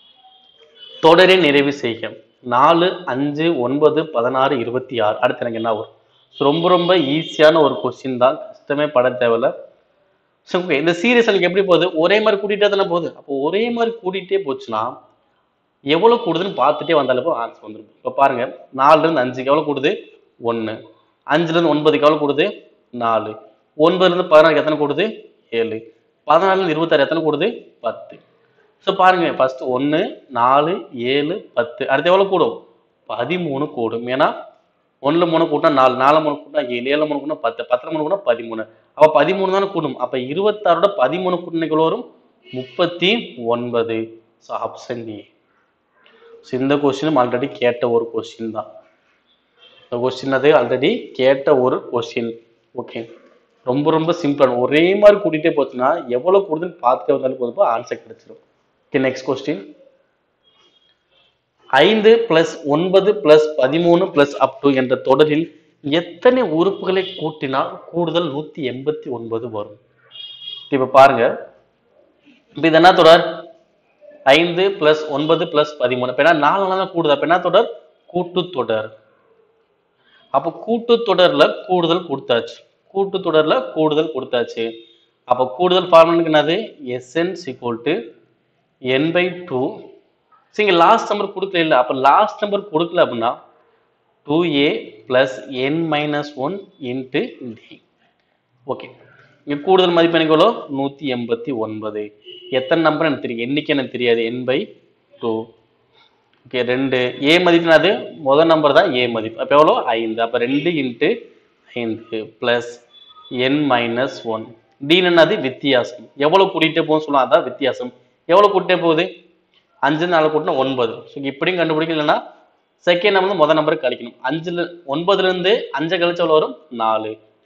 தொடரை நிறைவு செய்க நாலு அஞ்சு ஒன்பது பதினாறு இருபத்தி ஆறு அடுத்து எனக்கு என்ன வரும் So, ரொம்ப ரொம்ப ஈஸியான ஒரு கொஸ்டின் தான் கஷ்டமே பட தேவையில்ல ஸோ ஓகே இந்த சீரியஸ் எனக்கு எப்படி போகுது ஒரே மாதிரி கூட்டிகிட்டே தானே போகுது அப்போ ஒரே மாதிரி கூட்டிகிட்டே போச்சுன்னா எவ்வளோ கூடுதுன்னு பார்த்துட்டே வந்தாலே ஆன்சர் வந்துடும் இப்போ பாருங்க நாலுலேருந்து அஞ்சுக்கு எவ்வளோ கூடுது ஒன்று அஞ்சுலேருந்து ஒன்பதுக்கு எவ்வளோ கூடுது நாலு ஒன்பதுலேருந்து பதினாறுக்கு எத்தனை கூடுது ஏழு பதினாலுலேருந்து இருபத்தாறு எத்தனை கூடுது பத்து ஸோ பாருங்க ஃபர்ஸ்ட் ஒன்று நாலு ஏழு பத்து அடுத்து எவ்வளோ கூடும் பதிமூணு கூடும் ஏன்னா ஒன்றில் மூணு கூட்டினா நாலு நாலு மூணு கூட்டினா ஏழு ஏழு மூணு கூட்டினா பத்து பத்தில் மூணு கூட்டினா பதிமூணு அப்போ பதிமூணு தானே கூடும் அப்போ இருபத்தாறோட பதிமூணு கூட்டினைகள் வரும் முப்பத்தி ஒன்பது ஸோ ஆப்ஷன் டி ஸோ இந்த கொஸ்டினும் ஆல்ரெடி கேட்ட ஒரு கொஸ்டின் தான் இந்த கொஸ்டின் அது ஆல்ரெடி கேட்ட ஒரு கொஸ்டின் ஓகே ரொம்ப ரொம்ப சிம்பிள் ஒரே மாதிரி கூட்டிகிட்டே போச்சுன்னா எவ்வளோ கூடுதுன்னு பார்த்துட்டே வந்தாலும் போதும் ஆன்சர் கிடைச்சிடும் ஓகே நெக்ஸ்ட் கொஸ்டின் ஐந்து பிளஸ் ஒன்பது பிளஸ் பதிமூணு பிளஸ் அப் டு என்ற தொடரில் எத்தனை உறுப்புகளை கூட்டினால் கூடுதல் நூத்தி எண்பத்தி ஒன்பது வரும் இப்ப பாருங்க இப்ப இது என்ன தொடர் ஐந்து பிளஸ் ஒன்பது பிளஸ் பதிமூணு இப்ப என்ன நாலு நாள் தான் கூடுதல் அப்ப என்ன தொடர் கூட்டுத்தொடர் அப்போ கூட்டுத்தொடர்ல கூடுதல் கொடுத்தாச்சு கூட்டுத்தொடர்ல கூடுதல் கொடுத்தாச்சு அப்போ கூடுதல் ஃபார்முலாக்கு என்னது SN equal to n by two சரிங்க லாஸ்ட் நம்பர் கொடுக்கல இல்லை அப்போ லாஸ்ட் நம்பர் கொடுக்கல அப்படின்னா two a plus n minus one into d okay இங்கே கூடுதல் மதிப்பு எனக்கு எவ்வளோ நூற்றி எண்பத்தி ஒன்பது எத்தனை நம்பர் எனக்கு தெரியும் எண்ணிக்கை எனக்கு தெரியாது என் பை டூ ஓகே ரெண்டு ஏ மதிப்பு அது முதல் நம்பர் தான் ஏ மதிப்பு அப்போ எவ்வளோ ஐந்து அப்போ ரெண்டு இன்ட்டு ஐந்து ப்ளஸ் என் மைனஸ் ஒன் டின்னு என்னது வித்தியாசம் எவ்வளோ கூட்டிகிட்டே போகும் சொல்லலாம் அதான் வித்தியாசம் எவ்வளோ கூட்டிகிட்டே போகுது அஞ்சு நாலு கூட்டினா ஒன்பது ஸோ இப்படியும் கண்டுபிடிக்கலன்னா செகண்ட் நம்பர் முதல் நம்பருக்கு கழிக்கணும் அஞ்சுல ஒன்பதுல இருந்து அஞ்சை கழிச்ச எவ்வளோ வரும் நாலு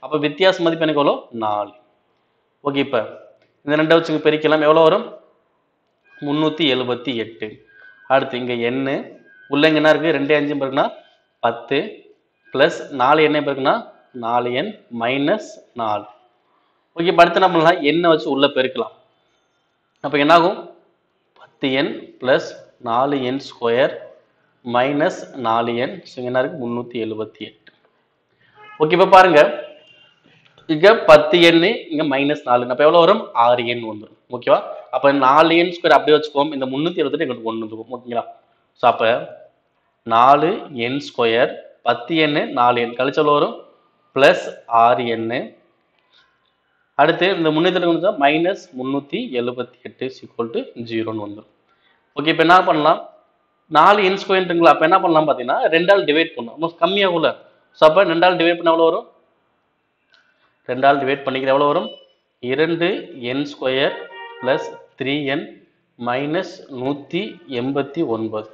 அப்போ வித்தியாச மதிப்பு எனக்கு எவ்வளோ நாலு ஓகே இப்போ இந்த ரெண்டை வச்சு பெருக்கலாம் எவ்வளோ வரும் முந்நூற்றி எழுபத்தி எட்டு அடுத்து இங்கே எண்ணு உள்ள இங்க என்ன இருக்குது ரெண்டு அஞ்சு இருக்குன்னா பத்து ப்ளஸ் நாலு என்ன இருக்குன்னா நாலு எண் மைனஸ் நாலு ஓகே இப்போ அடுத்து என்ன பண்ணலாம் எண்ணை வச்சு உள்ள பெருக்கலாம் அப்போ என்ன ஆகும் பத்து எண் ப்ளஸ் நாலு எண் ஸ்கொயர் மைனஸ் நாலு எண் ஸோ என்ன இருக்குது முந்நூற்றி எழுபத்தி எட்டு ஓகே இப்போ பாருங்க இங்க பத்து எண்ணு இங்க மைனஸ் நாலு அப்போ எவ்வளோ வரும் ஆறு எண் வந்துடும் ஓகேவா அப்போ நாலு எண் ஸ்கொயர் அப்படியே வச்சுக்கோம் இந்த முந்நூற்றி எழுபத்தெட்டு எங்களுக்கு ஒன்று வந்துருக்கும் ஓகேங்களா ஸோ அப்போ நாலு எண் ஸ்கொயர் பத்து எண்ணு நாலு எண் கழிச்சு எவ்வளோ வரும் ப்ளஸ் ஆறு எண்ணு அடுத்து இந்த முன்னூற்றி வந்து மைனஸ் முந்நூற்றி எழுபத்தி எட்டு சிக்வல் டு ஜீரோன்னு வந்துடும் ஓகே இப்போ என்ன பண்ணலாம் நாலு என் ஸ்கொயர்ன்றீங்களா அப்போ என்ன பண்ணலாம் பார்த்தீங்கன்னா ரெண்டால் டிவைட் பண்ணணும் ரொம்ப கம்மியாகும்ல ஸோ அப்போ ரெண்டால் டிவைட் பண்ண எவ்வளோ வரும் ரெண்டால் டிவைட் பண்ணிக்கிற எவ்வளோ வரும் இரண்டு n square plus three n minus நூற்றி எண்பத்தி ஒன்பது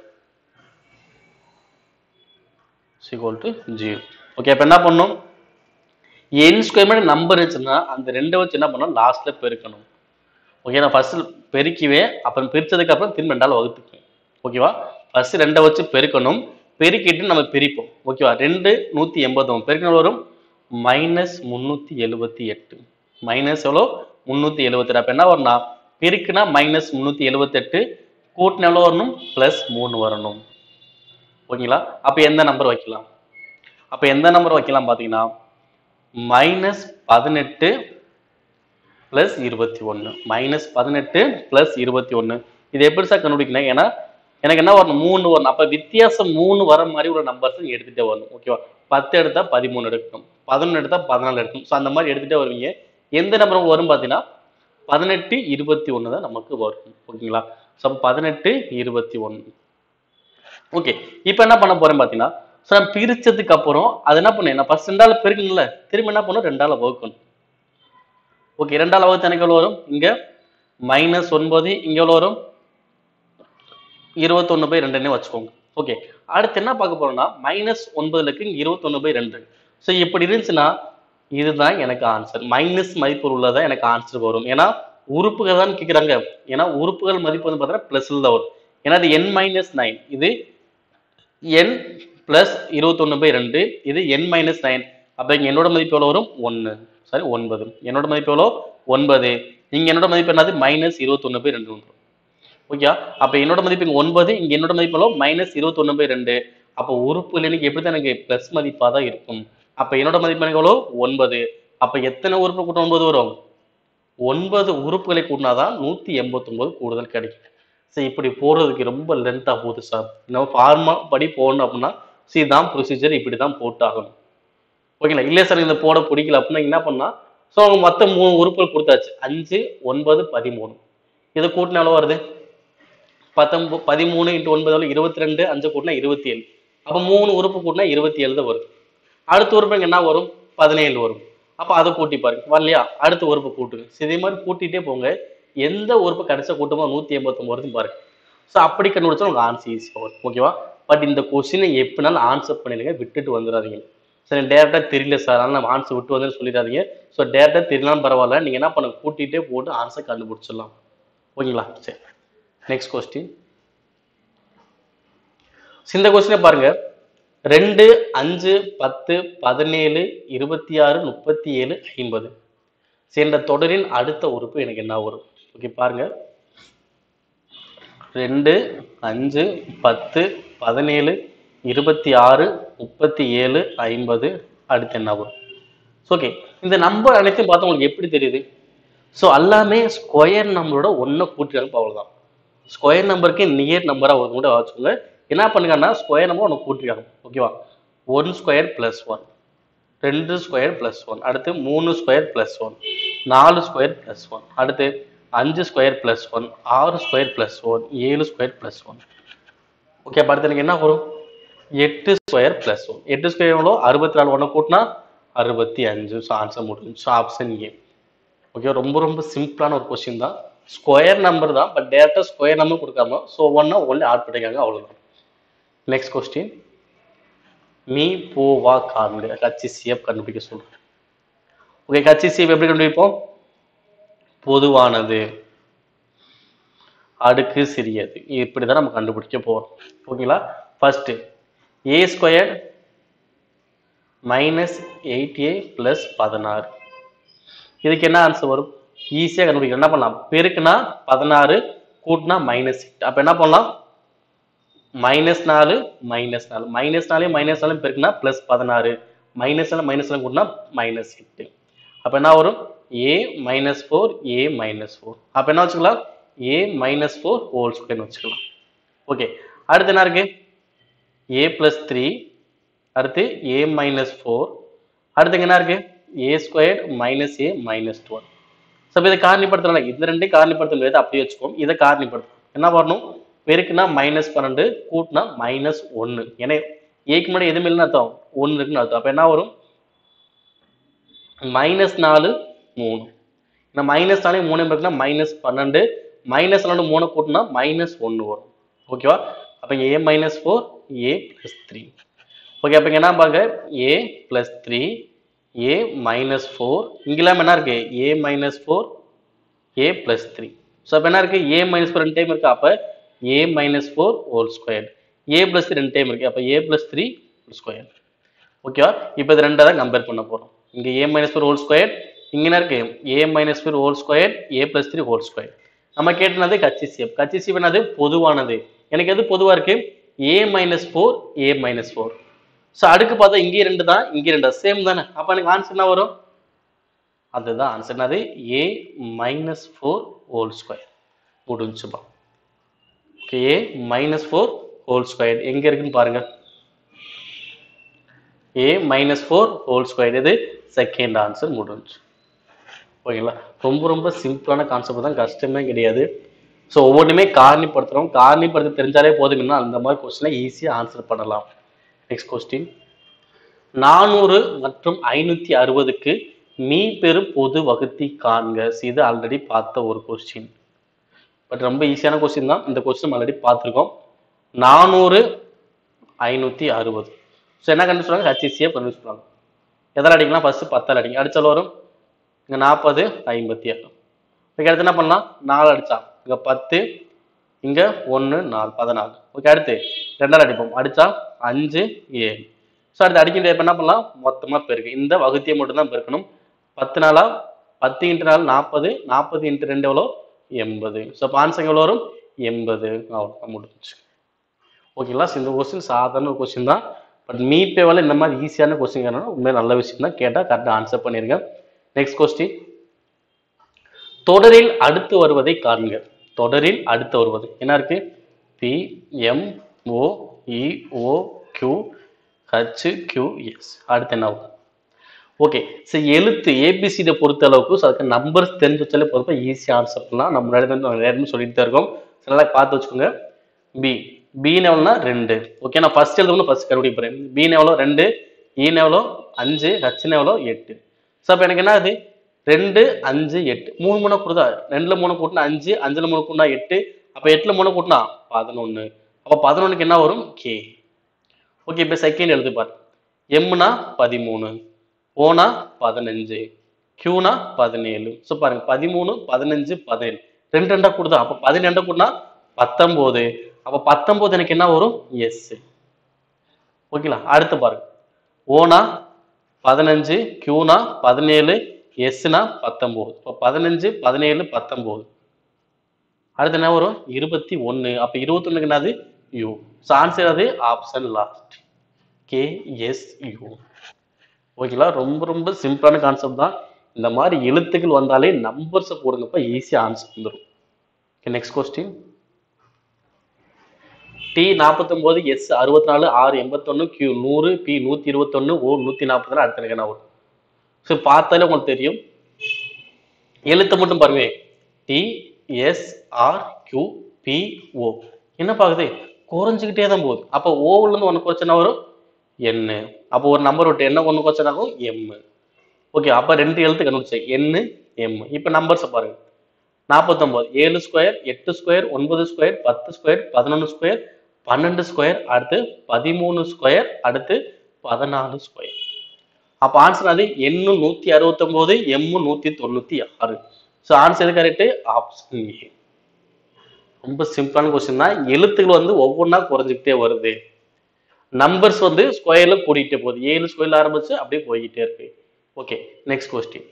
சிக்வல் டு ஜீரோ ஓகே அப்போ என்ன பண்ணணும் என் ஸ்கொயர் மாதிரி நம்பர் இருந்துச்சுன்னா அந்த ரெண்டை வச்சு என்ன பண்ணணும் லாஸ்ட்ல பெருக்கணும் ஓகே நான் ஃபர்ஸ்ட் பெருக்கிவே அப்புறம் பிரிச்சதுக்கு அப்புறம் திரும்ப ரெண்டால் வகுத்துக்கணும் ஓகேவா ஃபர்ஸ்ட் ரெண்டை வச்சு பெருக்கணும் பெருக்கிட்டு நம்ம பிரிப்போம் ஓகேவா ரெண்டு நூற்றி எண்பது பெருக்கணும் வரும் மைனஸ் முந்நூற்றி எழுபத்தி எட்டு மைனஸ் எவ்வளோ முந்நூற்றி எழுபத்தெட்டு அப்போ என்ன வரும்னா பெருக்குனா மைனஸ் முந்நூற்றி எழுபத்தெட்டு கூட்டின எவ்வளோ வரணும் ப்ளஸ் மூணு வரணும் ஓகேங்களா அப்போ எந்த நம்பர் வைக்கலாம் அப்போ எந்த நம்பர் வைக்கலாம் பார்த்தீங்கன்னா மைனஸ் பதினெட்டு ப்ளஸ் இருபத்தி ஒன்று மைனஸ் பதினெட்டு ப்ளஸ் இருபத்தி ஒன்று இது எப்படி சார் கண்டுபிடிக்கணும் ஏன்னா எனக்கு என்ன வரணும் மூணு வரணும் அப்போ வித்தியாசம் மூணு வர மாதிரி ஒரு நம்பர்ஸ் எடுத்துகிட்டே வரணும் ஓகேவா பத்து எடுத்தா பதிமூணு எடுக்கணும் பதினொன்று எடுத்தா பதினாலு எடுக்கணும் ஸோ அந்த மாதிரி எடுத்துகிட்டே வருவீங்க எந்த நம்பர் வரும் பார்த்தீங்கன்னா பதினெட்டு இருபத்தி ஒன்று தான் நமக்கு வரும் ஓகேங்களா ஸோ பதினெட்டு இருபத்தி ஒன்று ஓகே இப்போ என்ன பண்ண போறேன் பார்த்தீங்கன்னா ஸோ நான் பிரிச்சதுக்கு அப்புறம் அது என்ன பண்ணேன் நான் ஃபர்ஸ்ட் ரெண்டால பெருக்கணும்ல திரும்ப என்ன பண்ணும் ரெண்டால வகுக்கணும் ஓகே ரெண்டால வகுத்து எனக்கு எவ்வளோ வரும் இங்க மைனஸ் ஒன்பது இங்க எவ்வளோ வரும் இருபத்தொன்னு பை ரெண்டுன்னே வச்சுக்கோங்க ஓகே அடுத்து என்ன பார்க்க போறோம்னா மைனஸ் ஒன்பதுல இருக்கு இங்க இருபத்தொன்னு பை ரெண்டு ஸோ இப்படி இருந்துச்சுன்னா இதுதான் எனக்கு ஆன்சர் மைனஸ் மதிப்பு உள்ளதான் எனக்கு ஆன்சர் வரும் ஏன்னா உறுப்புகள் தான் கேட்குறாங்க ஏன்னா உறுப்புகள் மதிப்பு வந்து பார்த்தீங்கன்னா ப்ளஸ்ல தான் வரும் ஏன்னா அது என் மைனஸ் நைன் இது என் பிளஸ் இருபத்தொன்னு பை ரெண்டு இது என் மைனஸ் நைன் அப்போ இங்கே என்னோட மதிப்பு எவ்வளோ வரும் ஒன்று சாரி ஒன்பது என்னோட மதிப்பு எவ்வளோ ஒன்பது இங்கே என்னோட மதிப்பு என்னது மைனஸ் இருபத்தொன்னு பை ரெண்டு வந்துடும் ஓகே அப்போ என்னோட மதிப்பு இங்கே ஒன்பது இங்கே என்னோட மதிப்பு எவ்வளோ மைனஸ் இருபத்தொன்னு பை ரெண்டு அப்போ உறுப்பு எனக்கு எப்படி தான் எனக்கு ப்ளஸ் மதிப்பாக தான் இருக்கும் அப்போ என்னோட மதிப்பு எனக்கு எவ்வளோ ஒன்பது அப்போ எத்தனை உறுப்பு கூட்டம் ஒன்பது வரும் ஒன்பது உறுப்புகளை கூட்டினாதான் நூற்றி எண்பத்தொம்போது கூடுதல் கிடைக்கும் சரி இப்படி போடுறதுக்கு ரொம்ப லென்த்தாக போகுது சார் நம்ம ஃபார்மா படி போடணும் அப்படின்னா சரி தான் ப்ரொசீஜர் இப்படி தான் போட்டாகணும் ஓகேங்களா இல்லை சார் இந்த போட பிடிக்கல அப்படின்னா என்ன பண்ணா ஸோ அவங்க மொத்த மூணு உறுப்புகள் கொடுத்தாச்சு அஞ்சு ஒன்பது பதிமூணு இதை கூட்டின எவ்வளோ வருது பத்தொம்பது பதிமூணு இன்ட்டு ஒன்பது எவ்வளோ இருபத்தி ரெண்டு அஞ்சு கூட்டினா இருபத்தி ஏழு அப்போ மூணு உறுப்பு கூட்டினா இருபத்தி ஏழு தான் வரும் அடுத்த உறுப்பு இங்க என்ன வரும் பதினேழு வரும் அப்போ அதை கூட்டி பாருங்க வரலையா அடுத்த உறுப்பு கூட்டுங்க So, இதே மாதிரி கூட்டிகிட்டே போங்க எந்த உறுப்பு கடைசியாக கூட்டமோ நூற்றி எண்பத்தொம்பது வரைக்கும் பாருங்க ஸோ அப்படி கண்டுபிடிச்சா உங்களுக்கு ஆன்சர் ஈஸியாக வரும் ஓகேவா பட் இந்த கொஸ்டினை எப்படினாலும் ஆன்சர் பண்ணிடுங்க விட்டுட்டு வந்துடாதீங்க சரி டேரெக்டாக தெரியல சார் அதனால் நம்ம ஆன்சர் விட்டு வந்து சொல்லிடாதீங்க ஸோ டேரெக்டாக தெரியலாம் பரவாயில்ல நீங்கள் என்ன பண்ணுங்க கூட்டிகிட்டே போட்டு ஆன்சர் கண்டுபிடிச்சிடலாம் ஓகேங்களா சரி நெக்ஸ்ட் கொஸ்டின் இந்த கொஸ்டினை பாருங்க ரெண்டு அஞ்சு பத்து பதினேழு இருபத்தி ஆறு முப்பத்தி ஏழு ஐம்பது சேர்ந்த தொடரின் அடுத்த உறுப்பு எனக்கு என்ன வரும் ஓகே பாருங்க ரெண்டு அஞ்சு பத்து பதினேழு இருபத்தி ஆறு முப்பத்தி ஏழு ஐம்பது அடுத்து என்ன வரும் ஓகே இந்த நம்பர் அனைத்தையும் பார்த்தா உங்களுக்கு எப்படி தெரியுது ஸோ எல்லாமே ஸ்கொயர் நம்பரோட ஒன்றை கூட்டினாலும் அவ்வளோதான் ஸ்கொயர் நம்பருக்கு நியர் நம்பராக ஒரு கூட வச்சுக்கோங்க என்ன பண்ணுங்கன்னா ஸ்கொயர் நம்பர் ஒன்று கூட்டிருக்காங்க ஓகேவா ஒன் ஸ்கொயர் ப்ளஸ் ஒன் ரெண்டு ஸ்கொயர் ப்ளஸ் ஒன் அடுத்து மூணு ஸ்கொயர் ப்ளஸ் ஒன் நாலு ஸ்கொயர் ப்ளஸ் ஒன் அடுத்து அஞ்சு ஸ்கொயர் ப்ளஸ் ஒன் ஆறு ஸ்கொயர் ப்ளஸ் ஒன் ஏழு ஸ்கொயர் ப்ளஸ் ஒன் ஓகே அப்ப அடுத்து எனக்கு என்ன வரும் எட்டு ஸ்கொயர் ப்ளஸ் ஒன் எட்டு ஸ்கொயர் எவ்வளோ அறுபத்தி நாலு ஒன்று கூட்டினா அறுபத்தி அஞ்சு ஸோ ஆன்சர் முடிஞ்சு ஸோ ஆப்ஷன் ஏ ஓகே ரொம்ப ரொம்ப சிம்பிளான ஒரு கொஸ்டின் தான் ஸ்கொயர் நம்பர் தான் பட் டேரக்டாக ஸ்கொயர் நம்பர் கொடுக்காம ஸோ ஒன்னா ஒன்லி ஆட் பண்ணிக்காங்க அவ்வளோதான் நெக்ஸ்ட் கொஸ்டின் மீ போ வா காண்க ஹச்சிசிஎஃப் கண்டுபிடிக்க சொல்றேன் ஓகே ஹச்சிசிஎஃப் எப்படி கண்டுபிடிப்போம் பொதுவானது அடுக்கு சிறியது இப்படி தான் நம்ம கண்டுபிடிக்க போறோம் ஓகேங்களா first a square minus eight a plus பதினாறு இதுக்கு என்ன ஆன்சர் வரும் ஈஸியாக கண்டுபிடிக்கலாம் என்ன பண்ணலாம் பெருக்குனா பதினாறு கூட்டினா மைனஸ் எட்டு அப்போ என்ன பண்ணலாம் மைனஸ் நாலு மைனஸ் நாலு மைனஸ் நாலு மைனஸ் நாலு பெருக்குனா ப்ளஸ் பதினாறு மைனஸ் நாலு மைனஸ் நாலு கூட்டினா மைனஸ் எட்டு அப்போ என்ன வரும் a minus four A minus four அப்போ என்ன வச்சுக்கலாம் ஏ மைனஸ் ஃபோர் ஹோல் ஸ்கொயர்னு வச்சுக்கலாம் ஓகே அடுத்து என்ன இருக்கு ஏ பிளஸ் த்ரீ அடுத்து ஏ மைனஸ் ஃபோர் அடுத்து இங்க என்ன இருக்கு a square minus a minus twelve so இப்போ இதை காரணிப்படுத்தலாம் இந்த ரெண்டையும் காரணிப்படுத்த முடியாது அப்படியே வச்சுக்கோம் இதை காரணிப்படுத்தும் என்ன பண்ணணும் பெருக்குனா மைனஸ் பன்னெண்டு கூட்டினா மைனஸ் ஒன்று ஏன்னா ஏக்கு முன்னாடி எதுவுமே இல்லைன்னு அர்த்தம் ஒன்று இருக்குன்னு அர்த்தம் அப்போ என்ன வரும் மைனஸ் நாலு மூணு இந்த மைனஸ் நாலு மூணு இருக்குன்னா மைனஸ் பன்னெண்டு மைனஸ் நாலு மூணு கூட்டினா மைனஸ் ஒன்று வரும் ஓகேவா அப்போ A minus four A plus three okay அப்போ இங்க என்ன பாருங்க A plus three A minus four இங்கெல்லாம் என்ன இருக்கு A minus four A plus three so அப்போ என்ன இருக்கு ஏ மைனஸ் ஃபோர் ரெண்டு டைம் இருக்கு அப்போ A minus four whole square A plus three ரெண்டு டைம் இருக்கு அப்போ ஏ ப்ளஸ் த்ரீ ஸ்கொயர் ஓகேவா இப்போ இது ரெண்டை தான் கம்பேர் பண்ண போகிறோம் இங்கே A minus four whole square இங்கே என்ன இருக்கு A minus four whole square A plus three whole square நம்ம கேட்டனது கச்சிசிஎஃப் கச்சிசிஎஃப் என்னது பொதுவானது எனக்கு எது பொதுவாக இருக்கு A minus four A minus four so அடுக்கு பார்த்தா இங்கே ரெண்டு தான் இங்கே ரெண்டு சேம் தானே அப்போ எனக்கு ஆன்சர் என்ன வரும் அதுதான் ஆன்சர் என்னது A minus four whole square முடிஞ்சுப்பா okay A minus four whole square எங்கே இருக்குன்னு பாருங்க A minus four whole square இது செகண்ட் ஆன்சர் முடிஞ்சு ஓகேங்களா ரொம்ப ரொம்ப சிம்பிளான கான்செப்ட் தான் கஷ்டமே கிடையாது ஸோ ஒவ்வொன்றுமே காரணிப்படுத்துகிறோம் காரணிப்படுத்த தெரிஞ்சாலே போதுங்கன்னா அந்த மாதிரி கொஸ்டினை ஈஸியாக ஆன்சர் பண்ணலாம் நெக்ஸ்ட் கொஸ்டின் நானூறு மற்றும் ஐநூற்றி அறுபதுக்கு மீ பெரும் பொது வகுத்தி காண்க So, இது ஆல்ரெடி பார்த்த ஒரு கொஸ்டின் பட் ரொம்ப ஈஸியான கொஸ்டின் தான் இந்த கொஸ்டின் ஆல்ரெடி பார்த்துருக்கோம் நானூறு ஐநூற்றி அறுபது ஸோ என்ன கண்டு சொல்லுவாங்க ஹச்சிசியை பண்ணி சொல்லுவாங்க எதில் அடிக்கலாம் ஃபர்ஸ்ட் பத்தால் அடிங்க அடிச்சாலும் வரும் இங்கே நாற்பது ஐம்பத்தி ஏழு ஓகே அடுத்து என்ன பண்ணலாம் நாலு அடிச்சா இங்கே பத்து இங்கே ஒன்று நாலு பதினாலு ஓகே அடுத்து ரெண்டாவது அடிப்போம் அடிச்சா அஞ்சு ஏழு ஸோ அடுத்து அடிக்கின்ற இப்போ என்ன பண்ணலாம் மொத்தமாக பெருக்கு இந்த வகுத்தியை மட்டும் தான் பெருக்கணும் பத்து நாளா பத்து இன்ட்டு நாலு நாற்பது நாற்பது இன்ட்டு ரெண்டு எவ்வளோ எண்பது ஸோ இப்போ ஆன்சர் எவ்வளோ வரும் எண்பது அவ்வளோ முடிஞ்சு ஓகேங்களா So, இந்த கொஸ்டின் சாதாரண கொஸ்டின் தான் பட் மீட்பேவில் இந்த மாதிரி ஈஸியான கொஸ்டின் கேட்டாலும் உண்மையாக நல்ல விஷயம் தான் கேட்டால் கரெக்டாக ஆன்சர் பண்ணிருங்க நெக்ஸ்ட் கொஸ்டின் தொடரில் அடுத்து வருவதை காண்க தொடரில் அடுத்து வருவது என்ன இருக்கு B M O E O Q H Q S அடுத்து என்ன வரும் ஓகே சரி எழுத்து ஏபிசிட பொறுத்த அளவுக்கு ஸோ அதுக்கு நம்பர்ஸ் தெரிஞ்சு வச்சாலே பொறுப்பா ஈஸியாக ஆன்சர் பண்ணலாம் நம்ம முன்னாடி வந்து நேரமும் சொல்லிட்டு தான் இருக்கோம் So, நல்லா பார்த்து வச்சுக்கோங்க பி பின்னு எவ்வளோனா ரெண்டு ஓகே நான் ஃபர்ஸ்ட் எழுதணும் ஃபர்ஸ்ட் கண்டுபிடிப்பேன் பின்னு எவ்வளோ ரெண்டு ஈன்னு எவ்வளோ அஞ்சு ஹச்னு எவ்வளோ எட்டு ஸோ அப்போ எனக்கு என்ன ஆகுது ரெண்டு அஞ்சு எட்டு மூணு மூணு கொடுத்தா ரெண்டுல மூணு கூட்டினா அஞ்சு அஞ்சுல மூணு கூட்டினா எட்டு அப்போ எட்டுல மூணு கூட்டினா பதினொன்று அப்போ பதினொன்றுக்கு என்ன வரும் கே ஓகே இப்போ செகண்ட் எழுது பாரு எம்னா பதிமூணு ஓனா பதினஞ்சு கியூனா பதினேழு ஸோ பாருங்க பதிமூணு பதினஞ்சு பதினேழு ரெண்டு ரெண்டா கொடுத்தா அப்போ பதினெண்டா கூட்டினா பத்தொம்போது அப்போ பத்தொம்போது எனக்கு என்ன வரும் எஸ் ஓகேங்களா அடுத்து பாருங்க ஓனா பதினஞ்சு கியூனா பதினேழு எஸ்னா பத்தொம்போது இப்போ பதினஞ்சு பதினேழு பத்தொம்போது அடுத்து என்ன வரும் இருபத்தி ஒன்று அப்போ இருபத்தொன்னுக்கு என்னது யூ ஸோ ஆன்சர் அது option last K S U ஓகேங்களா ரொம்ப ரொம்ப சிம்பிளான கான்செப்ட் தான் இந்த மாதிரி எழுத்துக்கள் வந்தாலே நம்பர்ஸை போடுங்கப்ப ஈஸியாக ஆன்சர் வந்துடும் ஓகே நெக்ஸ்ட் கொஸ்டின் டி நாற்பத்தொம்போது எஸ் அறுபத்தி நாலு ஆறு எண்பத்தொன்று கியூ நூறு பி நூற்றி இருபத்தொன்று ஓ நூற்றி நாற்பது நாலு அடுத்த எனக்கு என்ன வரும் ஸோ பார்த்தாலே உங்களுக்கு தெரியும் எழுத்து மட்டும் பாருங்க D S R Q P O என்ன பார்க்குது குறைஞ்சிக்கிட்டே தான் போகுது அப்போ ஓவுல இருந்து ஒன்று குறைச்சனா வரும் எண்ணு அப்போ ஒரு நம்பர் விட்டு என்ன ஒன்று குறைச்சனாகும் எம் ஓகே அப்போ ரெண்டு எழுத்து கண்டுபிடிச்சேன் எண்ணு எம் இப்போ நம்பர்ஸை பாருங்க நாற்பத்தொம்போது ஏழு ஸ்கொயர் எட்டு ஸ்கொயர் ஒன்பது ஸ்கொயர் பத்து ஸ்கொயர் பதினொன்று ஸ்கொயர் பன்னெண்டு ஸ்கொயர் அடுத்து பதிமூணு ஸ்கொயர் அடுத்து பதினாலு ஸ்கொயர் அப்ப ஆன்சர் அது எண்ணும் நூத்தி அறுபத்தொன்பது எம்மும் நூத்தி தொண்ணூத்தி ஆறு ஸோ ஆன்சர் எது கரெக்ட் ஆப்ஷன் ஏ ரொம்ப சிம்பிளான கொஸ்டின் தான் எழுத்துக்கள் வந்து ஒவ்வொன்றா குறைஞ்சிக்கிட்டே வருது நம்பர்ஸ் வந்து ஸ்கொயர்ல கூடிக்கிட்டே போகுது ஏழு ஸ்கொயர்ல ஆரம்பிச்சு அப்படியே போய்கிட்டே இருக்கு okay next question